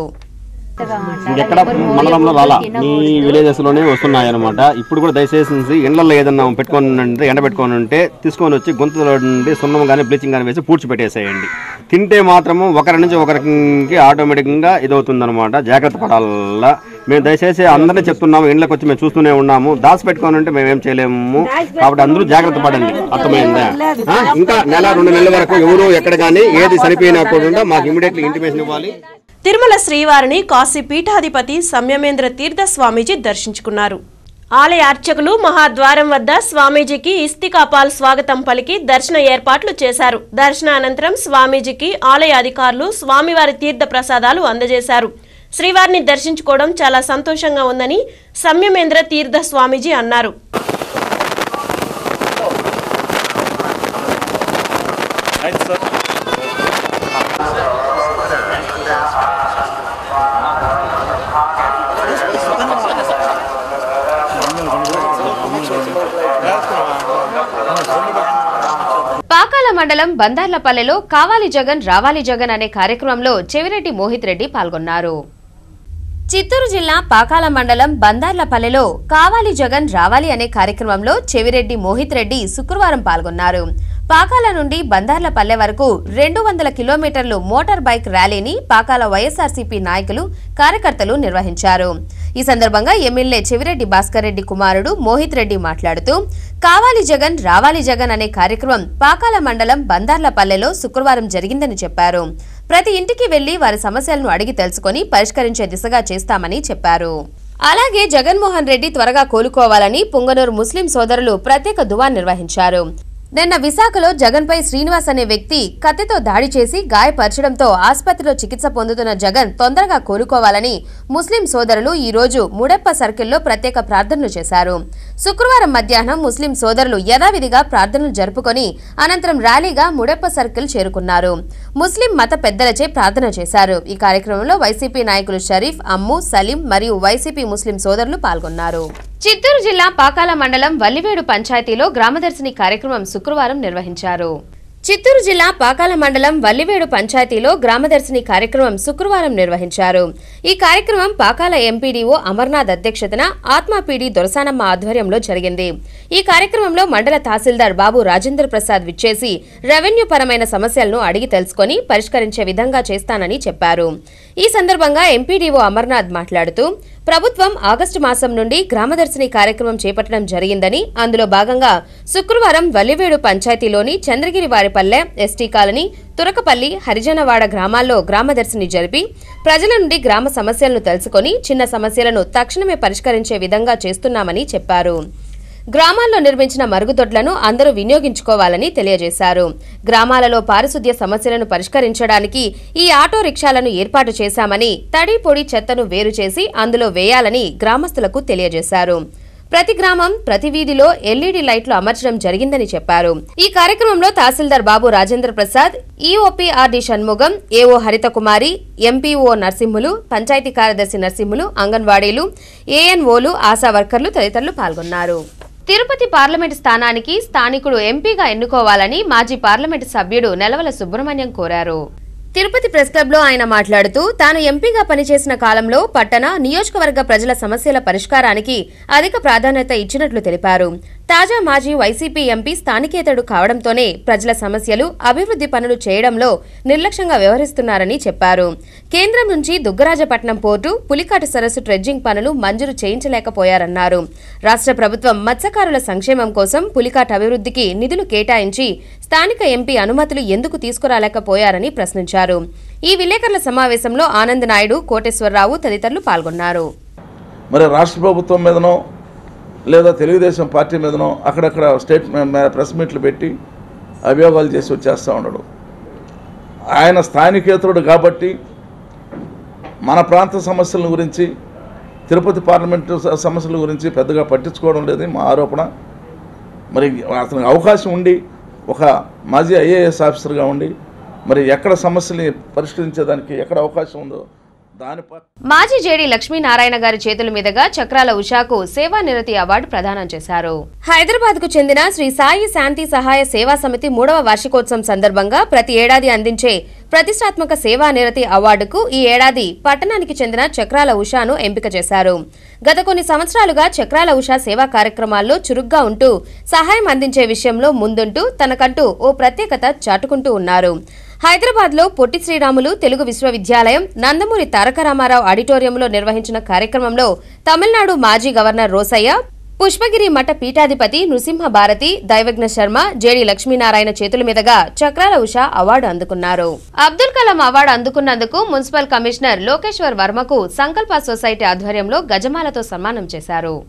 ఇంకెక్కడ మండలంలో రాలా మీ విలేజెస్ లోనే వస్తున్నాయి అనమాట ఇప్పుడు కూడా దయచేసి ఎండల్లో ఏదన్నా పెట్టుకొని ఉంటే ఎండ పెట్టుకొని ఉంటే తీసుకొని వచ్చి గొంతులో నుండి సున్నం కానీ బ్లీచింగ్ కానీ వేసి పూడ్చి పెట్టేసేయండి తింటే మాత్రము ఒకరి నుంచి ఒకరికి ఆటోమేటిక్గా ఇదవుతుంది అనమాట జాగ్రత్త పడాలా మేము దయచేసి అందరినీ చెప్తున్నాము ఇండ్లకు వచ్చి మేము చూస్తూనే ఉన్నాము దాచి పెట్టుకొని ఉంటే మేము ఏం చేయలేము కాబట్టి అందరూ జాగ్రత్త పడండి అర్థమైందా ఆ? ఇంకా నెల రెండు నెలల వరకు ఎవరు ఎక్కడ కానీ ఏది చనిపోయినా కూడా మాకు ఇమీడియట్లీ ఇంటిమేషన్ ఇవ్వాలి తిరుమల శ్రీవారిని కాశీ పీఠాధిపతి సంయమేంద్ర తీర్థ స్వామీజీ దర్శించుకున్నారు ఆలయ అర్చకులు మహాద్వారం వద్ద స్వామీజీకి ఇస్తికాపాల్ స్వాగతం పలికి దర్శన ఏర్పాట్లు చేశారు దర్శన అనంతరం స్వామీజీకి ఆలయ అధికారులు స్వామివారి తీర్థ ప్రసాదాలు అందజేశారు శ్రీవారిని దర్శించుకోవడం చాలా సంతోషంగా ఉందని సంయమేంద్ర తీర్థ స్వామీజీ అన్నారు పాకాల మండలం బందార్లపల్లెలో కావాలి జగన్ రావాలి జగన్ అనే కార్యక్రమంలో చెవిరెడ్డి మోహిత్ రెడ్డి పాల్గొన్నారు చిత్తూరు జిల్లా పాకాల మండలం బందార్లపల్లెలో కావాలి జగన్ రావాలి అనే కార్యక్రమంలో చెవిరెడ్డి మోహిత్ రెడ్డి శుక్రవారం పాల్గొన్నారు పాకాల నుండి బందార్లపల్లె వరకు రెండు వందల కిలోమీటర్లు మోటార్ బైక్ ర్యాలీని పాకాల వైఎస్ఆర్సీపీ నాయకులు కార్యకర్తలు నిర్వహించారు ఈ సందర్భంగా ఎమ్మెల్యే చెవిరెడ్డి భాస్కర్ రెడ్డి కుమారుడు మోహిత్ రెడ్డి మాట్లాడుతూ కావాలి జగన్ రావాలి జగన్ అనే కార్యక్రమం పాకాల మండలం బందార్లపల్లెలో శుక్రవారం జరిగిందని చెప్పారు ప్రతి ఇంటికి వెళ్లి వారి సమస్యలను అడిగి తెలుసుకొని పరిష్కరించే దిశగా చేస్తామని చెప్పారు అలాగే జగన్మోహన్ రెడ్డి త్వరగా కోలుకోవాలని పుంగనూరు ముస్లిం సోదరులు ప్రత్యేక దువా నిర్వహించారు నిన్న విశాఖలో జగన్పై శ్రీనివాస్ అనే వ్యక్తి కత్తితో దాడి చేసి గాయపరచడంతో ఆసుపత్రిలో చికిత్స పొందుతున్న జగన్ తొందరగా కోలుకోవాలని ముస్లిం సోదరులు ఈ రోజు ముడెప్ప సర్కిల్లో ప్రత్యేక ప్రార్థనలు చేశారు శుక్రవారం మధ్యాహ్నం ముస్లిం సోదరులు యథావిధిగా ప్రార్థనలు జరుపుకొని అనంతరం ర్యాలీగా ముడెప్ప సర్కిల్ చేరుకున్నారు ముస్లిం మత పెద్దలచే ప్రార్థన చేశారు ఈ కార్యక్రమంలో వైసీపీ నాయకులు షరీఫ్ అమ్ము సలీం మరియు వైసీపీ ముస్లిం సోదరులు పాల్గొన్నారు చిత్తూరు జిల్లా పాకాల మండలం వల్లివేడు పంచాయతీలో గ్రామదర్శిని కార్యక్రమం శుక్రవారం నిర్వహించారు చిత్తూరు జిల్లా పాకాల మండలం వల్లివేడు పంచాయతీలో గ్రామదర్శిని కార్యక్రమం శుక్రవారం నిర్వహించారు ఈ కార్యక్రమం పాకాల ఎంపీడీఓ అమర్నాథ్ అధ్యక్షతన ఆత్మాపీడి దొరసానమ్మ ఆధ్వర్యంలో జరిగింది ఈ కార్యక్రమంలో మండల తహసీల్దార్ బాబు రాజేంద్ర ప్రసాద్ విచ్చేసి రెవెన్యూ పరమైన సమస్యలను అడిగి తెలుసుకొని పరిష్కరించే విధంగా చేస్తానని చెప్పారు ఈ సందర్భంగా ఎంపీడీఓ అమర్నాథ్ మాట్లాడుతూ ప్రభుత్వం ఆగస్టు మాసం నుండి గ్రామదర్శిని కార్యక్రమం చేపట్టడం జరిగిందని అందులో భాగంగా శుక్రవారం వల్లివేడు పంచాయతీలోని చంద్రగిరి వారిపల్లె ఎస్టీ కాలనీ తురకపల్లి హరిజనవాడ గ్రామాల్లో గ్రామదర్శిని జరిపి ప్రజల నుండి గ్రామ సమస్యలను తెలుసుకొని చిన్న సమస్యలను తక్షణమే పరిష్కరించే విధంగా చేస్తున్నామని చెప్పారు గ్రామాల్లో నిర్మించిన మరుగుదొడ్లను అందరూ వినియోగించుకోవాలని తెలియజేశారు గ్రామాలలో పారిశుద్ధ్య సమస్యలను పరిష్కరించడానికి ఈ ఆటో రిక్షాలను ఏర్పాటు చేశామని తడి పొడి చెత్తను వేరు చేసి అందులో వేయాలని గ్రామస్తులకు తెలియజేశారు ప్రతి గ్రామం ప్రతి వీధిలో ఎల్ఈడి లైట్లు అమర్చడం జరిగిందని చెప్పారు ఈ కార్యక్రమంలో tahsildar Babu Rajendra Prasad EOPRD Shanmugam AO Harithakumari MPO Narasimhulu panchayat కార్యదర్శి నరసింహులు అంగన్వాడీలు ఏఎన్ఓలు ఆశా వర్కర్లు తదితరులు పాల్గొన్నారు తిరుపతి పార్లమెంటు స్థానానికి స్థానికుడు ఎంపీగా ఎన్నుకోవాలని మాజీ పార్లమెంటు సభ్యుడు నెలవల సుబ్రహ్మణ్యం కోరారు తిరుపతి ప్రెస్ క్లబ్ లో ఆయన మాట్లాడుతూ తాను ఎంపీగా పనిచేసిన కాలంలో పట్టణ నియోజకవర్గ ప్రజల సమస్యల పరిష్కారానికి అధిక ప్రాధాన్యత ఇచ్చినట్లు తెలిపారు తాజా మాజీ వైసీపీ ఎంపీ స్థానికేతడు కావడంతోనే ప్రజల సమస్యలు అభివృద్ధి పనులు చేయడంలో నిర్లక్ష్యంగా వ్యవహరిస్తున్నారని చెప్పారు కేంద్రం నుంచి దుగ్గరాజపట్నం పోర్టు పులికాటు సరస్సు ట్రెడ్జింగ్ పనులు మంజూరు చేయించలేకపోయారన్నారు రాష్ట్ర ప్రభుత్వం మత్స్యకారుల సంక్షేమం కోసం పులికాట్ అభివృద్ధికి నిధులు కేటాయించి స్థానిక ఎంపీ అనుమతులు ఎందుకు తీసుకురాలేకపోయారని ప్రశ్నించారు ఈ విలేకరుల సమావేశంలో ఆనంద్ నాయుడు కోటేశ్వరరావు తదితరులు పాల్గొన్నారు మరి రాష్ట్ర ప్రభుత్వం మీదనో లేదా తెలుగుదేశం పార్టీ మీదనో అక్కడక్కడ స్టేట్ ప్రెస్ మీట్లు పెట్టి అభియోగాలు చేసి వచ్చేస్తూ ఉండడు ఆయన స్థానికేతరుడు కాబట్టి మన ప్రాంత సమస్యల గురించి తిరుపతి పార్లమెంటు స- సమస్యల గురించి పెద్దగా పట్టించుకోవడం లేదు మా ఆరోపణ మరి అతనికి అవకాశం ఉండి ఒక మాజీ ఐఏఎస్ ఆఫీసర్గా ఉండి మరి ఎక్కడ సమస్యల్ని పరిష్కరించేదానికి ఎక్కడ అవకాశం ఉందో దాని పట్ల మాజీ జేడీ లక్ష్మీనారాయణ గారి చేతుల మీదుగా చక్రాల ఉషాకు సేవా నిరతి అవార్డు ప్రదానం చేశారు హైదరాబాద్ కు చెందిన శ్రీ సాయి శాంతి సహాయ సేవా సమితి మూడవ వార్షికోత్సవం సందర్భంగా ప్రతి ఏడాది అందించే ప్రతిష్టాత్మక సేవా నిరతి అవార్డుకు ఈ ఏడాది పట్టణానికి చెందిన చక్రాల ఉషాను ఎంపిక చేశారు గత కొన్ని సంవత్సరాలుగా చక్రాల ఉషా సేవా కార్యక్రమాల్లో చురుగ్గా ఉంటూ సహాయం అందించే విషయంలో ముందుంటూ తనకంటూ ఓ ప్రత్యేకత చాటుకుంటూ ఉన్నారు హైదరాబాద్ లో పొట్టి శ్రీరాములు తెలుగు విశ్వవిద్యాలయం నందమూరి తారక రామారావు ఆడిటోరియంలో నిర్వహించిన కార్యక్రమంలో తమిళనాడు మాజీ గవర్నర్ రోసయ్య పుష్పగిరి మఠ పీఠాధిపతి నృసింహ భారతి దైవజ్ఞ శర్మ జేడి లక్ష్మీనారాయణ చేతుల మీదుగా చక్రాల ఉష అవార్డు అందుకున్నారు అబ్దుల్ కలాం అవార్డు అందుకున్నందుకు మున్సిపల్ కమిషనర్ లోకేశ్వర్ వర్మకు సంకల్ప సొసైటీ ఆధ్వర్యంలో గజమాలతో సన్మానం చేశారు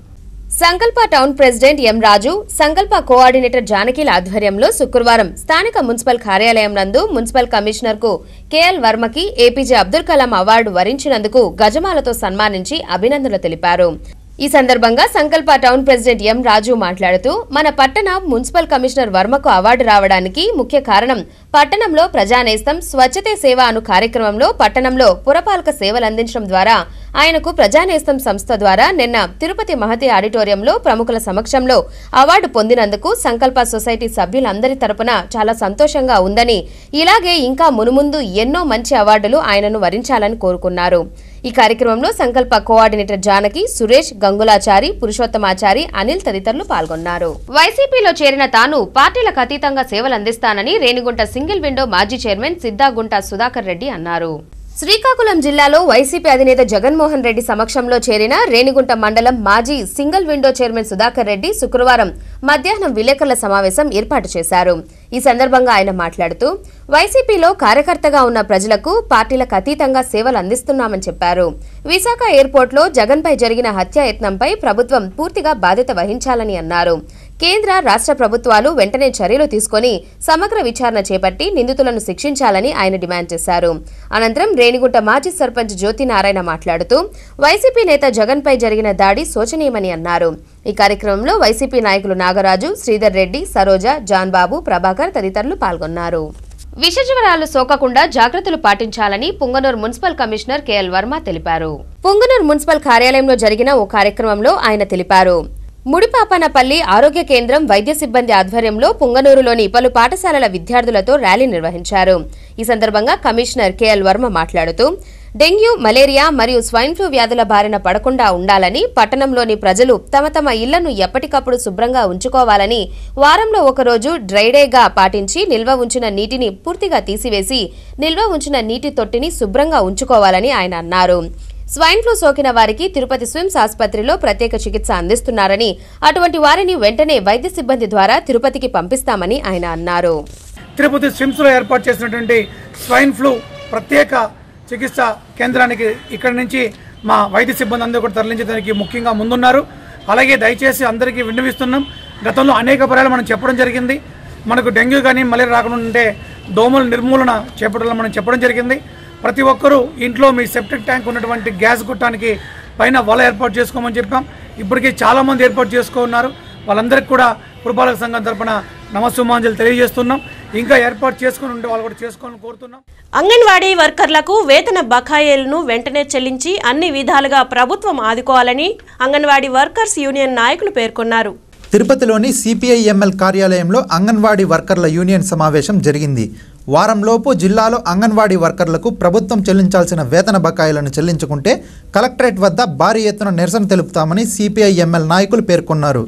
సంకల్ప టౌన్ ప్రెసిడెంట్ ఎం రాజు సంకల్ప కోఆర్డినేటర్ జానకిల ఆధ్వర్యంలో శుక్రవారం స్థానిక మున్సిపల్ కార్యాలయం నందు మున్సిపల్ కమిషనర్ కు కేఎల్ వర్మకి ఏపీజే అబ్దుల్ కలాం అవార్డు వరించినందుకు గజమాలతో సన్మానించి అభినందనలు తెలిపారు ఈ సందర్భంగా సంకల్ప టౌన్ ప్రెసిడెంట్ ఎం రాజు మాట్లాడుతూ మన పట్టణ మున్సిపల్ కమిషనర్ వర్మకు అవార్డు రావడానికి ముఖ్య కారణం పట్టణంలో ప్రజానేస్తం స్వచ్ఛతే సేవ అను కార్యక్రమంలో పట్టణంలో పురపాలక సేవలు అందించడం ద్వారా ఆయనకు ప్రజానేస్తం సంస్థ ద్వారా నిన్న తిరుపతి మహతి ఆడిటోరియంలో ప్రముఖుల సమక్షంలో అవార్డు పొందినందుకు సంకల్ప సొసైటీ సభ్యులందరి తరపున చాలా సంతోషంగా ఉందని ఇలాగే ఇంకా మునుముందు ఎన్నో మంచి అవార్డులు ఆయనను వరించాలని కోరుకున్నారు ఈ కార్యక్రమంలో సంకల్ప కోఆర్డినేటర్ జానకి సురేష్ గంగులాచారి పురుషోత్తమాచారి అనిల్ తదితరులు పాల్గొన్నారు వైసీపీలో చేరిన తాను పార్టీలకు అతీతంగా సేవలందిస్తానని రేణిగుంట సింగిల్ విండో మాజీ చైర్మన్ సిద్దాగుంట సుధాకర్ రెడ్డి అన్నారు శ్రీకాకుళం జిల్లాలో వైసీపీ అధినేత జగన్మోహన్ రెడ్డి సమక్షంలో చేరిన రేణిగుంట మండలం మాజీ single window chairman Sudhakar Reddy శుక్రవారం మధ్యాహ్నం విలేకరుల సమావేశం ఏర్పాటు చేశారు ఈ సందర్భంగా ఆయన మాట్లాడుతూ వైసీపీలో కార్యకర్తగా ఉన్న ప్రజలకు పార్టీలకు అతీతంగా సేవలు అందిస్తున్నామని చెప్పారు విశాఖ ఎయిర్పోర్ట్లో జగన్పై జరిగిన హత్యాయత్నంపై ప్రభుత్వం పూర్తిగా బాధ్యత వహించాలని అన్నారు కేంద్ర రాష్ట్ర ప్రభుత్వాలు వెంటనే చర్యలు తీసుకొని సమగ్ర విచారణ చేపట్టి నిందితులను శిక్షించాలని ఆయన డిమాండ్ చేశారు అనంతరం రేణిగుంట మాజీ సర్పంచ్ జ్యోతి నారాయణ మాట్లాడుతూ వైసీపీ నేత జగన్పై జరిగిన దాడి శోచనీయమని అన్నారు ఈ కార్యక్రమంలో వైసీపీ నాయకులు నాగరాజు శ్రీధర్ రెడ్డి సరోజ జాన్ బాబు ప్రభాకర్ తదితరులు పాల్గొన్నారు విషజ్వరాలు సోకకుండా జాగ్రత్తలు పాటించాలని Punganur municipal commissioner KL Varma తెలిపారు పుంగనూరు మున్సిపల్ కార్యాలయంలో జరిగిన ఓ కార్యక్రమంలో ఆయన తెలిపారు ముడిపాపనపల్లి ఆరోగ్య కేంద్రం వైద్య సిబ్బంది ఆధ్వర్యంలో పుంగనూరులోని పలు పాఠశాలల విద్యార్థులతో ర్యాలీ నిర్వహించారు ఈ సందర్భంగా కమిషనర్ కేఎల్ వర్మ మాట్లాడుతూ డెంగ్యూ మలేరియా మరియు స్వైన్ ఫ్లూ వ్యాధుల బారిన పడకుండా ఉండాలని పట్టణంలోని ప్రజలు తమ తమ ఇళ్లను ఎప్పటికప్పుడు శుభ్రంగా ఉంచుకోవాలని వారంలో ఒకరోజు డ్రైడేగా పాటించి నిల్వ ఉంచిన నీటిని పూర్తిగా తీసివేసి నిల్వ ఉంచిన నీటి తొట్టిని శుభ్రంగా ఉంచుకోవాలని ఆయన అన్నారు స్వైన్ ఫ్లూ సోకిన వారికి తిరుపతి స్విమ్స్ ఆసుపత్రిలో ప్రత్యేక చికిత్స అందిస్తున్నారని అటువంటి వారిని వెంటనే వైద్య సిబ్బంది ద్వారా తిరుపతికి పంపిస్తామని ఆయన అన్నారు తిరుపతి స్విమ్స్లో ఏర్పాటు చేసినటువంటి స్వైన్ ఫ్లూ ప్రత్యేక చికిత్స కేంద్రానికి ఇక్కడి నుంచి మా వైద్య సిబ్బంది అందరూ కూడా తరలించడానికి ముఖ్యంగా ముందున్నారు అలాగే దయచేసి అందరికీ విన్నవిస్తున్నాం గతంలో అనేక పర్యాలు మనం చెప్పడం జరిగింది మనకు డెంగ్యూ కానీ మలేరియా రాకుండా ఉంటే దోమల నిర్మూలన చేపట్టాలని మనం చెప్పడం జరిగింది ప్రతి ఒక్కరూ ఇంట్లో మీ సెప్టిక్ ట్యాంక్ ఉన్నటువంటి గ్యాస్ గుట్టానికి పైన వల ఏర్పాటు చేసుకోమని చెప్పాం ఇప్పటికే చాలామంది ఏర్పాటు చేసుకున్నారు వాళ్ళందరికీ కూడా పురపాలక సంఘం తరపున నమస్సుమాంజలు తెలియజేస్తున్నాం ఇంకా ఏర్పాటు చేసుకుని ఉంటే వాళ్ళు కూడా చేసుకోవాలని కోరుతున్నాం అంగన్వాడీ వర్కర్లకు వేతన బకాయిలను వెంటనే చెల్లించి అన్ని విధాలుగా ప్రభుత్వం ఆదుకోవాలని అంగన్వాడీ వర్కర్స్ యూనియన్ నాయకులు పేర్కొన్నారు తిరుపతిలోని సిపిఐఎంఎల్ కార్యాలయంలో అంగన్వాడీ వర్కర్ల యూనియన్ సమావేశం జరిగింది వారంలోపు జిల్లాలో అంగన్వాడీ వర్కర్లకు ప్రభుత్వం చెల్లించాల్సిన వేతన బకాయిలను చెల్లించుకుంటే కలెక్టరేట్ వద్ద భారీ ఎత్తున నిరసన తెలుపుతామని సిపిఐఎంఎల్ నాయకులు పేర్కొన్నారు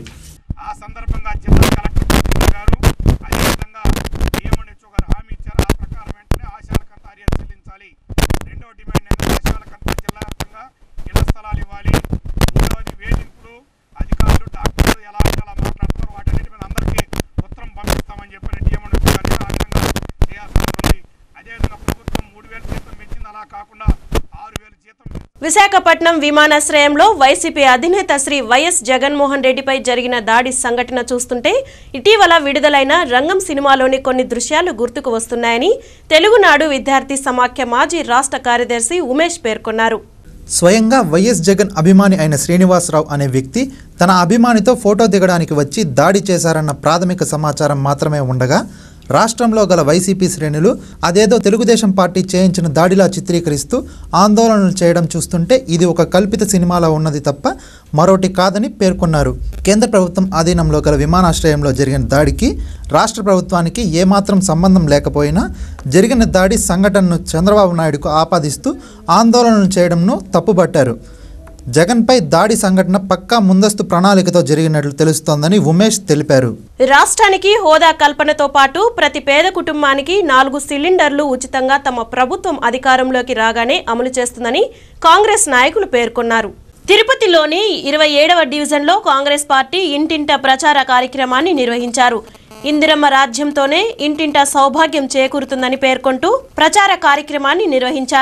విశాఖపట్నం విమానాశ్రయంలో వైసీపీ అధినేత శ్రీ వైఎస్ జగన్మోహన్ రెడ్డిపై జరిగిన దాడి సంఘటన చూస్తుంటే ఇటీవల విడుదలైన రంగం సినిమాలోని కొన్ని దృశ్యాలు గుర్తుకు వస్తున్నాయని తెలుగునాడు విద్యార్థి సమాఖ్య మాజీ రాష్ట్ర కార్యదర్శి ఉమేష్ పేర్కొన్నారు స్వయంగా వైఎస్ జగన్ అభిమాని అయిన శ్రీనివాసరావు అనే వ్యక్తి తన అభిమానితో ఫోటో దిగడానికి వచ్చి దాడి చేశారన్న ప్రాథమిక సమాచారం మాత్రమే ఉండగా రాష్ట్రంలో గల వైసీపీ శ్రేణులు అదేదో తెలుగుదేశం పార్టీ చేయించిన దాడిలా చిత్రీకరిస్తూ ఆందోళనలు చేయడం చూస్తుంటే ఇది ఒక కల్పిత సినిమాలో ఉన్నది తప్ప మరోటి కాదని పేర్కొన్నారు కేంద్ర ప్రభుత్వం ఆధీనంలో గల విమానాశ్రయంలో జరిగిన దాడికి రాష్ట్ర ప్రభుత్వానికి ఏమాత్రం సంబంధం లేకపోయినా జరిగిన దాడి సంఘటనను చంద్రబాబు నాయుడుకు ఆపాదిస్తూ ఆందోళనలు చేయడంను తప్పుబట్టారు జగన్పై దాడి సంఘటన పక్కా ముందస్తు ప్రణాళికతో జరిగినట్లు తెలుస్తోందని ఉమేష్ తెలిపారు రాష్ట్రానికి హోదా కల్పనతో పాటు ప్రతి పేద కుటుంబానికి నాలుగు సిలిండర్లు ఉచితంగా తమ ప్రభుత్వం అధికారంలోకి రాగానే అమలు చేస్తుందని కాంగ్రెస్ నాయకులు పేర్కొన్నారు తిరుపతిలోని ఇరవై ఏడవ డివిజన్లో కాంగ్రెస్ పార్టీ ఇంటింట ప్రచార కార్యక్రమాన్ని నిర్వహించారు ఇందిరమ్మ రాజ్యంతోనే ఇంటింట సౌభాగ్యం చేకూరుతుందని పేర్కొంటూ ప్రచార కార్యక్రమాన్ని నిర్వహించారు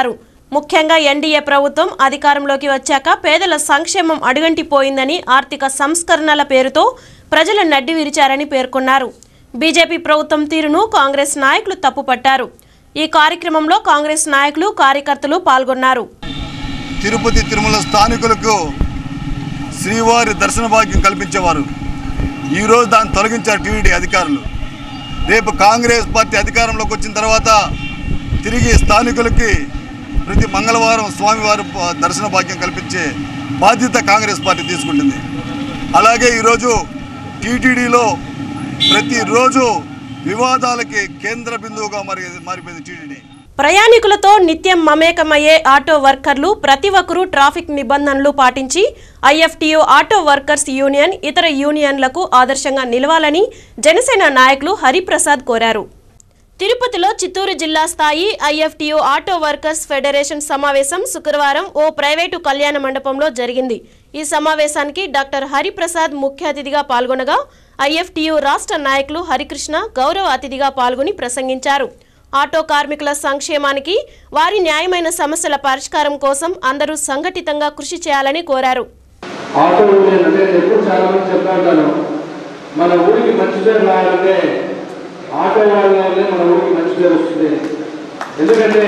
ముఖ్యంగా ఎన్డీఏ ప్రభుత్వం అధికారంలోకి వచ్చాక పేదల సంక్షేమం అడుగంటిపోయిందని ఆర్థిక సంస్కరణల పేరుతో ప్రజల నడ్డి విరిచారని పేర్కొన్నారు బీజేపీ ప్రభుత్వం తీరును కాంగ్రెస్ నాయకులు తప్పుపట్టారు ఈ కార్యక్రమంలో కాంగ్రెస్ నాయకులు కార్యకర్తలు పాల్గొన్నారు తిరుపతి తిరుమల స్థానికులకు శ్రీవారి దర్శన భాగ్యం కల్పించేవారు ఈరోజు దాన్ని తొలగించారు టీడీ అధికారులు రేపు కాంగ్రెస్ పార్టీ అధికారంలోకి వచ్చిన తర్వాత తిరిగి స్థానికులకి ప్రతి మంగళవారం స్వామివారి ప- దర్శన భాగ్యం కల్పించే బాధ్యత కాంగ్రెస్ పార్టీ తీసుకుంటుంది అలాగే ఈరోజు టీటీడీలో ప్రతిరోజు వివాదాలకి కేంద్ర బిందువుగా మరి మారిపోయింది టీటీడీ ప్రయాణికులతో నిత్యం మమేకమయ్యే ఆటో వర్కర్లు ప్రతి ఒక్కరూ ట్రాఫిక్ నిబంధనలు పాటించి ఐఎఫ్టీయూ ఆటో వర్కర్స్ యూనియన్ ఇతర యూనియన్లకు ఆదర్శంగా నిలవాలని జనసేన నాయకులు హరిప్రసాద్ కోరారు తిరుపతిలో చిత్తూరు జిల్లా స్థాయి ఐఎఫ్టీయూ ఆటో వర్కర్స్ ఫెడరేషన్ సమావేశం శుక్రవారం ఓ ప్రైవేటు కళ్యాణ మండపంలో జరిగింది ఈ సమావేశానికి డాక్టర్ హరిప్రసాద్ ముఖ్య అతిథిగా పాల్గొనగా ఐఎఫ్టీయూ రాష్ట్ర నాయకులు హరికృష్ణ గౌరవ అతిథిగా పాల్గొని ప్రసంగించారు ఆటో కార్మికుల సంక్షేమానికి వారి న్యాయమైన సమస్యల పరిష్కారం కోసం అందరూ సంఘటితంగా కృషి చేయాలని కోరారు ఆటో యూనియన్ అంటే నేను ఎప్పుడు చాలా మంది చెప్తా ఉంటాను మన ఊరికి మంచి పేరు రావాలంటే ఆటో వాళ్ళ వల్లే మన ఊరికి మంచి పేరు వస్తుంది ఎందుకంటే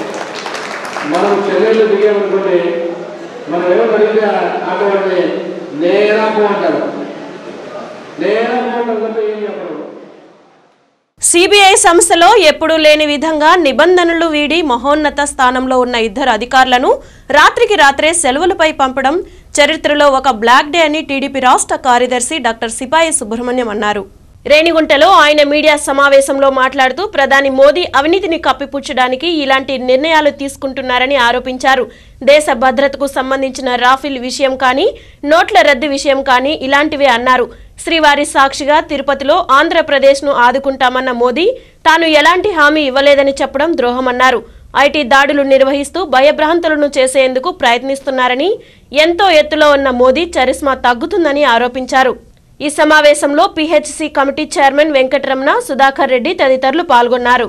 మనం చెన్నైలో దిగామనుకోండి మనం ఎవరు అడిగితే ఆటో వాళ్ళని నేరా పో అంటారు నేరా పో అంటారు తప్ప ఏం చెప్పరు సిబిఐ సంస్థలో ఎప్పుడూ లేని విధంగా నిబంధనలు వీడి మహోన్నత స్థానంలో ఉన్న ఇద్దరు అధికారులను రాత్రికి రాత్రే సెలవులపై పంపడం చరిత్రలో ఒక బ్లాక్ డే అని టీడీపీ రాష్ట్ర కార్యదర్శి డాక్టర్ సిపాయి సుబ్రహ్మణ్యం అన్నారు రేణిగుంటలో ఆయన మీడియా సమావేశంలో మాట్లాడుతూ ప్రధాని మోదీ అవినీతిని కప్పిపుచ్చడానికి ఇలాంటి నిర్ణయాలు తీసుకుంటున్నారని ఆరోపించారు దేశ భద్రతకు సంబంధించిన రాఫిల్ విషయం కానీ నోట్ల రద్దు విషయం కానీ ఇలాంటివే అన్నారు శ్రీవారి సాక్షిగా తిరుపతిలో ఆంధ్రప్రదేశ్ను ఆదుకుంటామన్న మోదీ తాను ఎలాంటి హామీ ఇవ్వలేదని చెప్పడం ద్రోహమన్నారు ఐటీ దాడులు నిర్వహిస్తూ భయభ్రాంతులను చేసేందుకు ప్రయత్నిస్తున్నారని ఎంతో ఎత్తులో ఉన్న మోదీ చరిస్మా తగ్గుతుందని ఆరోపించారు ఈ సమావేశంలో PHC committee chairman Venkataramana Sudhakar Reddy తదితరులు పాల్గొన్నారు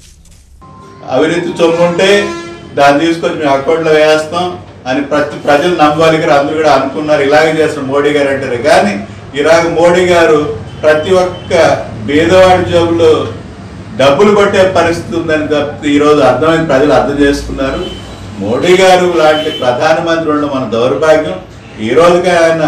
అవినీతి సొమ్ము ఉంటే దాన్ని తీసుకొచ్చి మేము అకౌంట్లో వేస్తాం అని ప్రతి ప్రజలు నమ్మగలిగారు అందరూ కూడా అనుకున్నారు ఇలాగే చేస్తారు మోడీ గారు అంటారు కానీ ఇలాగ మోడీ గారు ప్రతి ఒక్క బీదవాడి జోబులో డబ్బులు కొట్టే పరిస్థితి ఉందని తప్పితే ఈరోజు అర్థమైంది ప్రజలు అర్థం చేసుకున్నారు మోడీ గారు లాంటి ప్రధానమంత్రి ఉండడం మన దౌర్భాగ్యం ఈ రోజుకి ఆయన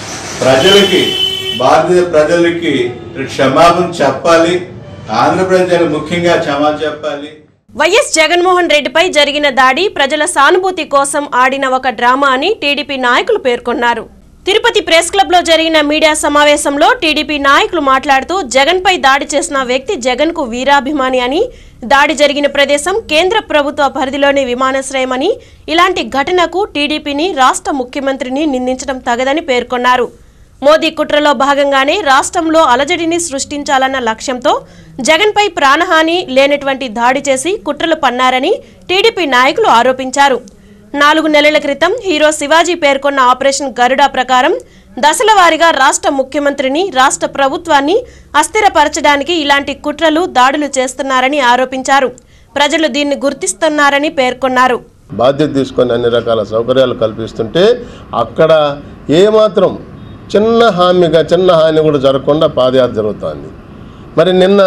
ప్రజలకి భారతీయ ప్రజలకి క్షమాపణ చెప్పాలి ఆంధ్రప్రదేశ్ ముఖ్యంగా క్షమా చెప్పాలి వైఎస్ జగన్మోహన్ రెడ్డిపై జరిగిన దాడి ప్రజల సానుభూతి కోసం ఆడిన ఒక డ్రామా అని టీడీపీ నాయకులు పేర్కొన్నారు తిరుపతి ప్రెస్ క్లబ్ లో జరిగిన మీడియా సమావేశంలో టీడీపీ నాయకులు మాట్లాడుతూ జగన్ పై దాడి చేసిన వ్యక్తి జగన్ కు వీరాభిమాని అని దాడి జరిగిన ప్రదేశం కేంద్ర ప్రభుత్వ పరిధిలోని విమానాశ్రయమని ఇలాంటి ఘటనకు టీడీపీని రాష్ట్ర ముఖ్యమంత్రిని నిందించడం తగదని పేర్కొన్నారు మోదీ కుట్రలో భాగంగానే రాష్ట్రంలో అలజడిని సృష్టించాలన్న లక్ష్యంతో జగన్పై ప్రాణహాని లేనటువంటి దాడి చేసి కుట్రలు పన్నారని టీడీపీ నాయకులు ఆరోపించారు నాలుగు నెలల క్రితం హీరో శివాజీ పేర్కొన్న ఆపరేషన్ గరుడ ప్రకారం దశల వారీగా రాష్ట్ర ముఖ్యమంత్రిని రాష్ట్ర ప్రభుత్వాన్ని అస్థిరపరచడానికి ఇలాంటి కుట్రలు దాడులు చేస్తున్నారని ఆరోపించారు ప్రజలు దీన్ని గుర్తిస్తున్నారని పేర్కొన్నారు బాధ్యత తీసుకొని అన్ని రకాల సౌకర్యాలు కల్పిస్తుంటే అక్కడ ఏమాత్రం చిన్న హామీగా చిన్న హాని కూడా జరగకుండా పాదయాత్ర జరుగుతోంది మరి నిన్న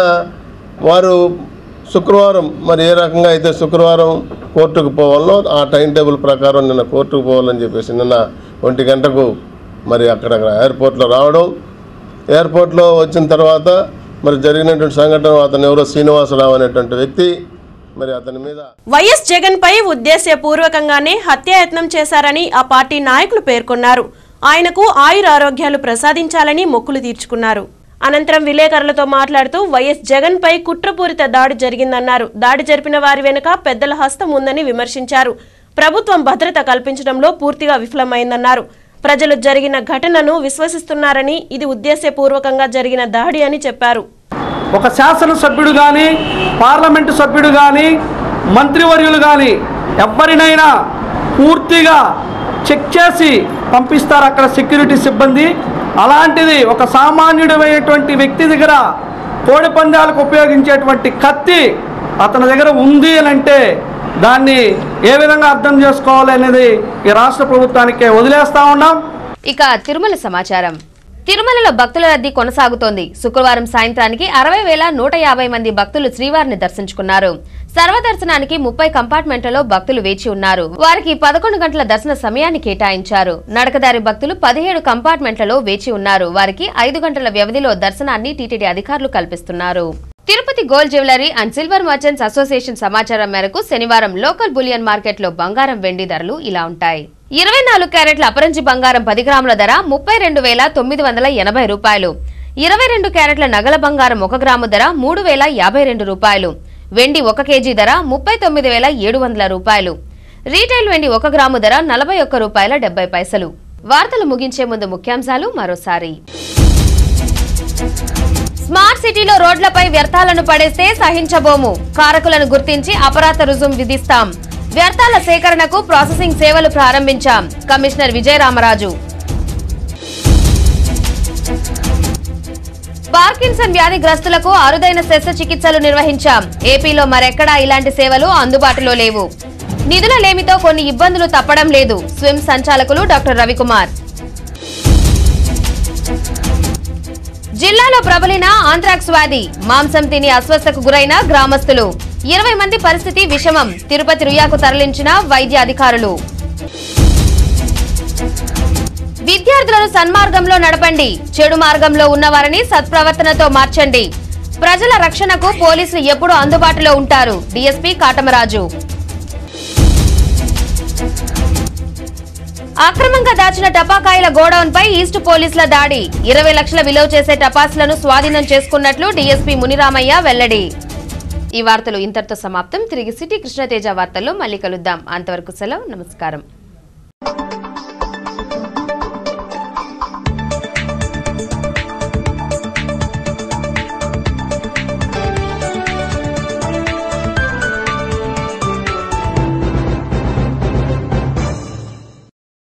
వారు శుక్రవారం మరి ఏ రకంగా అయితే శుక్రవారం కోర్టుకు పోవాలో ఆ టైం టేబుల్ ప్రకారం నిన్న కోర్టుకు పోవాలని చెప్పేసి నిన్న ఒంటి గంటకు మరి అక్కడ ఎయిర్పోర్ట్లో రావడం ఎయిర్పోర్ట్లో వచ్చిన తర్వాత మరి జరిగినటువంటి సంఘటన అతను ఎవరో శ్రీనివాసరావు అనేటువంటి వ్యక్తి మరి అతని మీద వైఎస్ జగన్ పై ఉద్దేశపూర్వకంగానే హత్యాయత్నం చేశారని ఆ పార్టీ నాయకులు పేర్కొన్నారు ఆయనకు ఆయుర ఆరోగ్యాలు ప్రసాదించాలని మొక్కులు తీర్చుకున్నారు అనంతరం విలేకరులతో మాట్లాడుతూ వైఎస్ జగన్ పై కుట్రపూరిత దాడి జరిగిందన్నారు దాడి జరిపిన వారి వెనుక పెద్దల హస్తం ఉందని విమర్శించారు ప్రభుత్వం భద్రత కల్పించడంలో పూర్తిగా విఫలమైందన్నారు ప్రజలు జరిగిన ఘటనను విశ్వసిస్తున్నారని ఇది ఉద్దేశపూర్వకంగా జరిగిన దాడి అని చెప్పారు ఒక శాసనసభ్యుడు కానీ పార్లమెంటు సభ్యుడు కానీ మంత్రివర్యులు కానీ ఎవరినైనా పూర్తిగా చెక్ చేసి పంపిస్తారు అక్కడ సెక్యూరిటీ సిబ్బంది అలాంటిది ఒక సామాన్యుడమైనటువంటి వ్యక్తి దగ్గర కోడి పందాలకు ఉపయోగించేటువంటి కత్తి అతని దగ్గర ఉంది అని అంటే దాన్ని ఏ విధంగా అర్థం చేసుకోవాలి అనేది ఈ రాష్ట్ర ప్రభుత్వానికి వదిలేస్తా ఉన్నాం ఇక తిరుమల సమాచారం తిరుమలలో భక్తుల రద్దీ కొనసాగుతోంది శుక్రవారం సాయంత్రానికి అరవై వేల నూట యాభై మంది భక్తులు శ్రీవారిని దర్శించుకున్నారు సర్వదర్శనానికి ముప్పై కంపార్ట్మెంట్లలో భక్తులు వేచి ఉన్నారు వారికి పదకొండు గంటల దర్శన సమయాన్ని కేటాయించారు నడకదారి భక్తులు పదిహేడు కంపార్ట్మెంట్లలో వేచి ఉన్నారు వారికి ఐదు గంటల వ్యవధిలో దర్శనాన్ని టీటీడీ అధికారులు కల్పిస్తున్నారు Tirupati gold jewellery and silver merchants association సమాచారం మేరకు శనివారం లోకల్ బులియన్ మార్కెట్లో బంగారం వెండి ధరలు ఇలా ఉంటాయి ఇరవై నాలుగు క్యారెట్ల అపరంజి బంగారం పది గ్రాముల ధర ముప్పై రెండు వేల తొమ్మిది వందల ఎనభై రూపాయలు ఇరవై రెండు క్యారెట్ల నగల బంగారం ఒక గ్రాము ధర మూడు వేల యాభై రెండు రూపాయలు వెండి ఒక కేజీ ధర ముప్పై తొమ్మిది వేల ఏడు వందల రూపాయలు రీటైల్ వెండి ఒక గ్రాము ధర నలభై ఒక్క రూపాయల డెబ్బై పైసలు వార్తలు ముగించే ముందు ముఖ్యాంశాలు మరోసారి స్మార్ట్ సిటీలో రోడ్లపై వ్యర్థాలను పడేస్తే సహించబోము కారకులను గుర్తించి అపరాధ రుజుం విధిస్తాం వ్యర్థాల సేకరణకు ప్రాసెసింగ్ సేవలు ప్రారంభించాం కమిషనర్ విజయరామరాజు పార్కిన్సన్ వ్యాధిగ్రస్తులకు అరుదైన శస్త్రచికిత్సలు నిర్వహించాం ఏపీలో మరెక్కడా ఇలాంటి సేవలు అందుబాటులో లేవు నిధుల లేమితో కొన్ని ఇబ్బందులు తప్పడం లేదు స్విమ్ సంచాలకులు డాక్టర్ రవికుమార్ జిల్లాలో ప్రబలిన ఆంథ్రాక్స్ వ్యాధి మాంసం తిని అస్వస్థకు గురైన గ్రామస్తులు ఇరవై మంది పరిస్థితి విషమం తిరుపతి రుయాకు తరలించిన వైద్య అధికారులు విద్యార్థులను సన్మార్గంలో నడపండి చెడు మార్గంలో ఉన్నవారిని సత్ప్రవర్తనతో మార్చండి ప్రజల రక్షణకు పోలీసులు ఎప్పుడూ అందుబాటులో ఉంటారు డీఎస్పీ కాటమరాజు అక్రమంగా దాచిన టపాకాయల గోడౌన్ పై ఈస్ట్ పోలీసుల దాడి ఇరవై లక్షల విలువ చేసే టపాసులను స్వాధీనం చేసుకున్నట్లు డీఎస్పీ మునిరామయ్య వెల్లడి ఈ వార్తలు ఇంతటితో సమాప్తం తిరిగి సిటీ కృష్ణతేజ వార్తల్లో మళ్ళీ కలుద్దాం అంతవరకు సెలవు నమస్కారం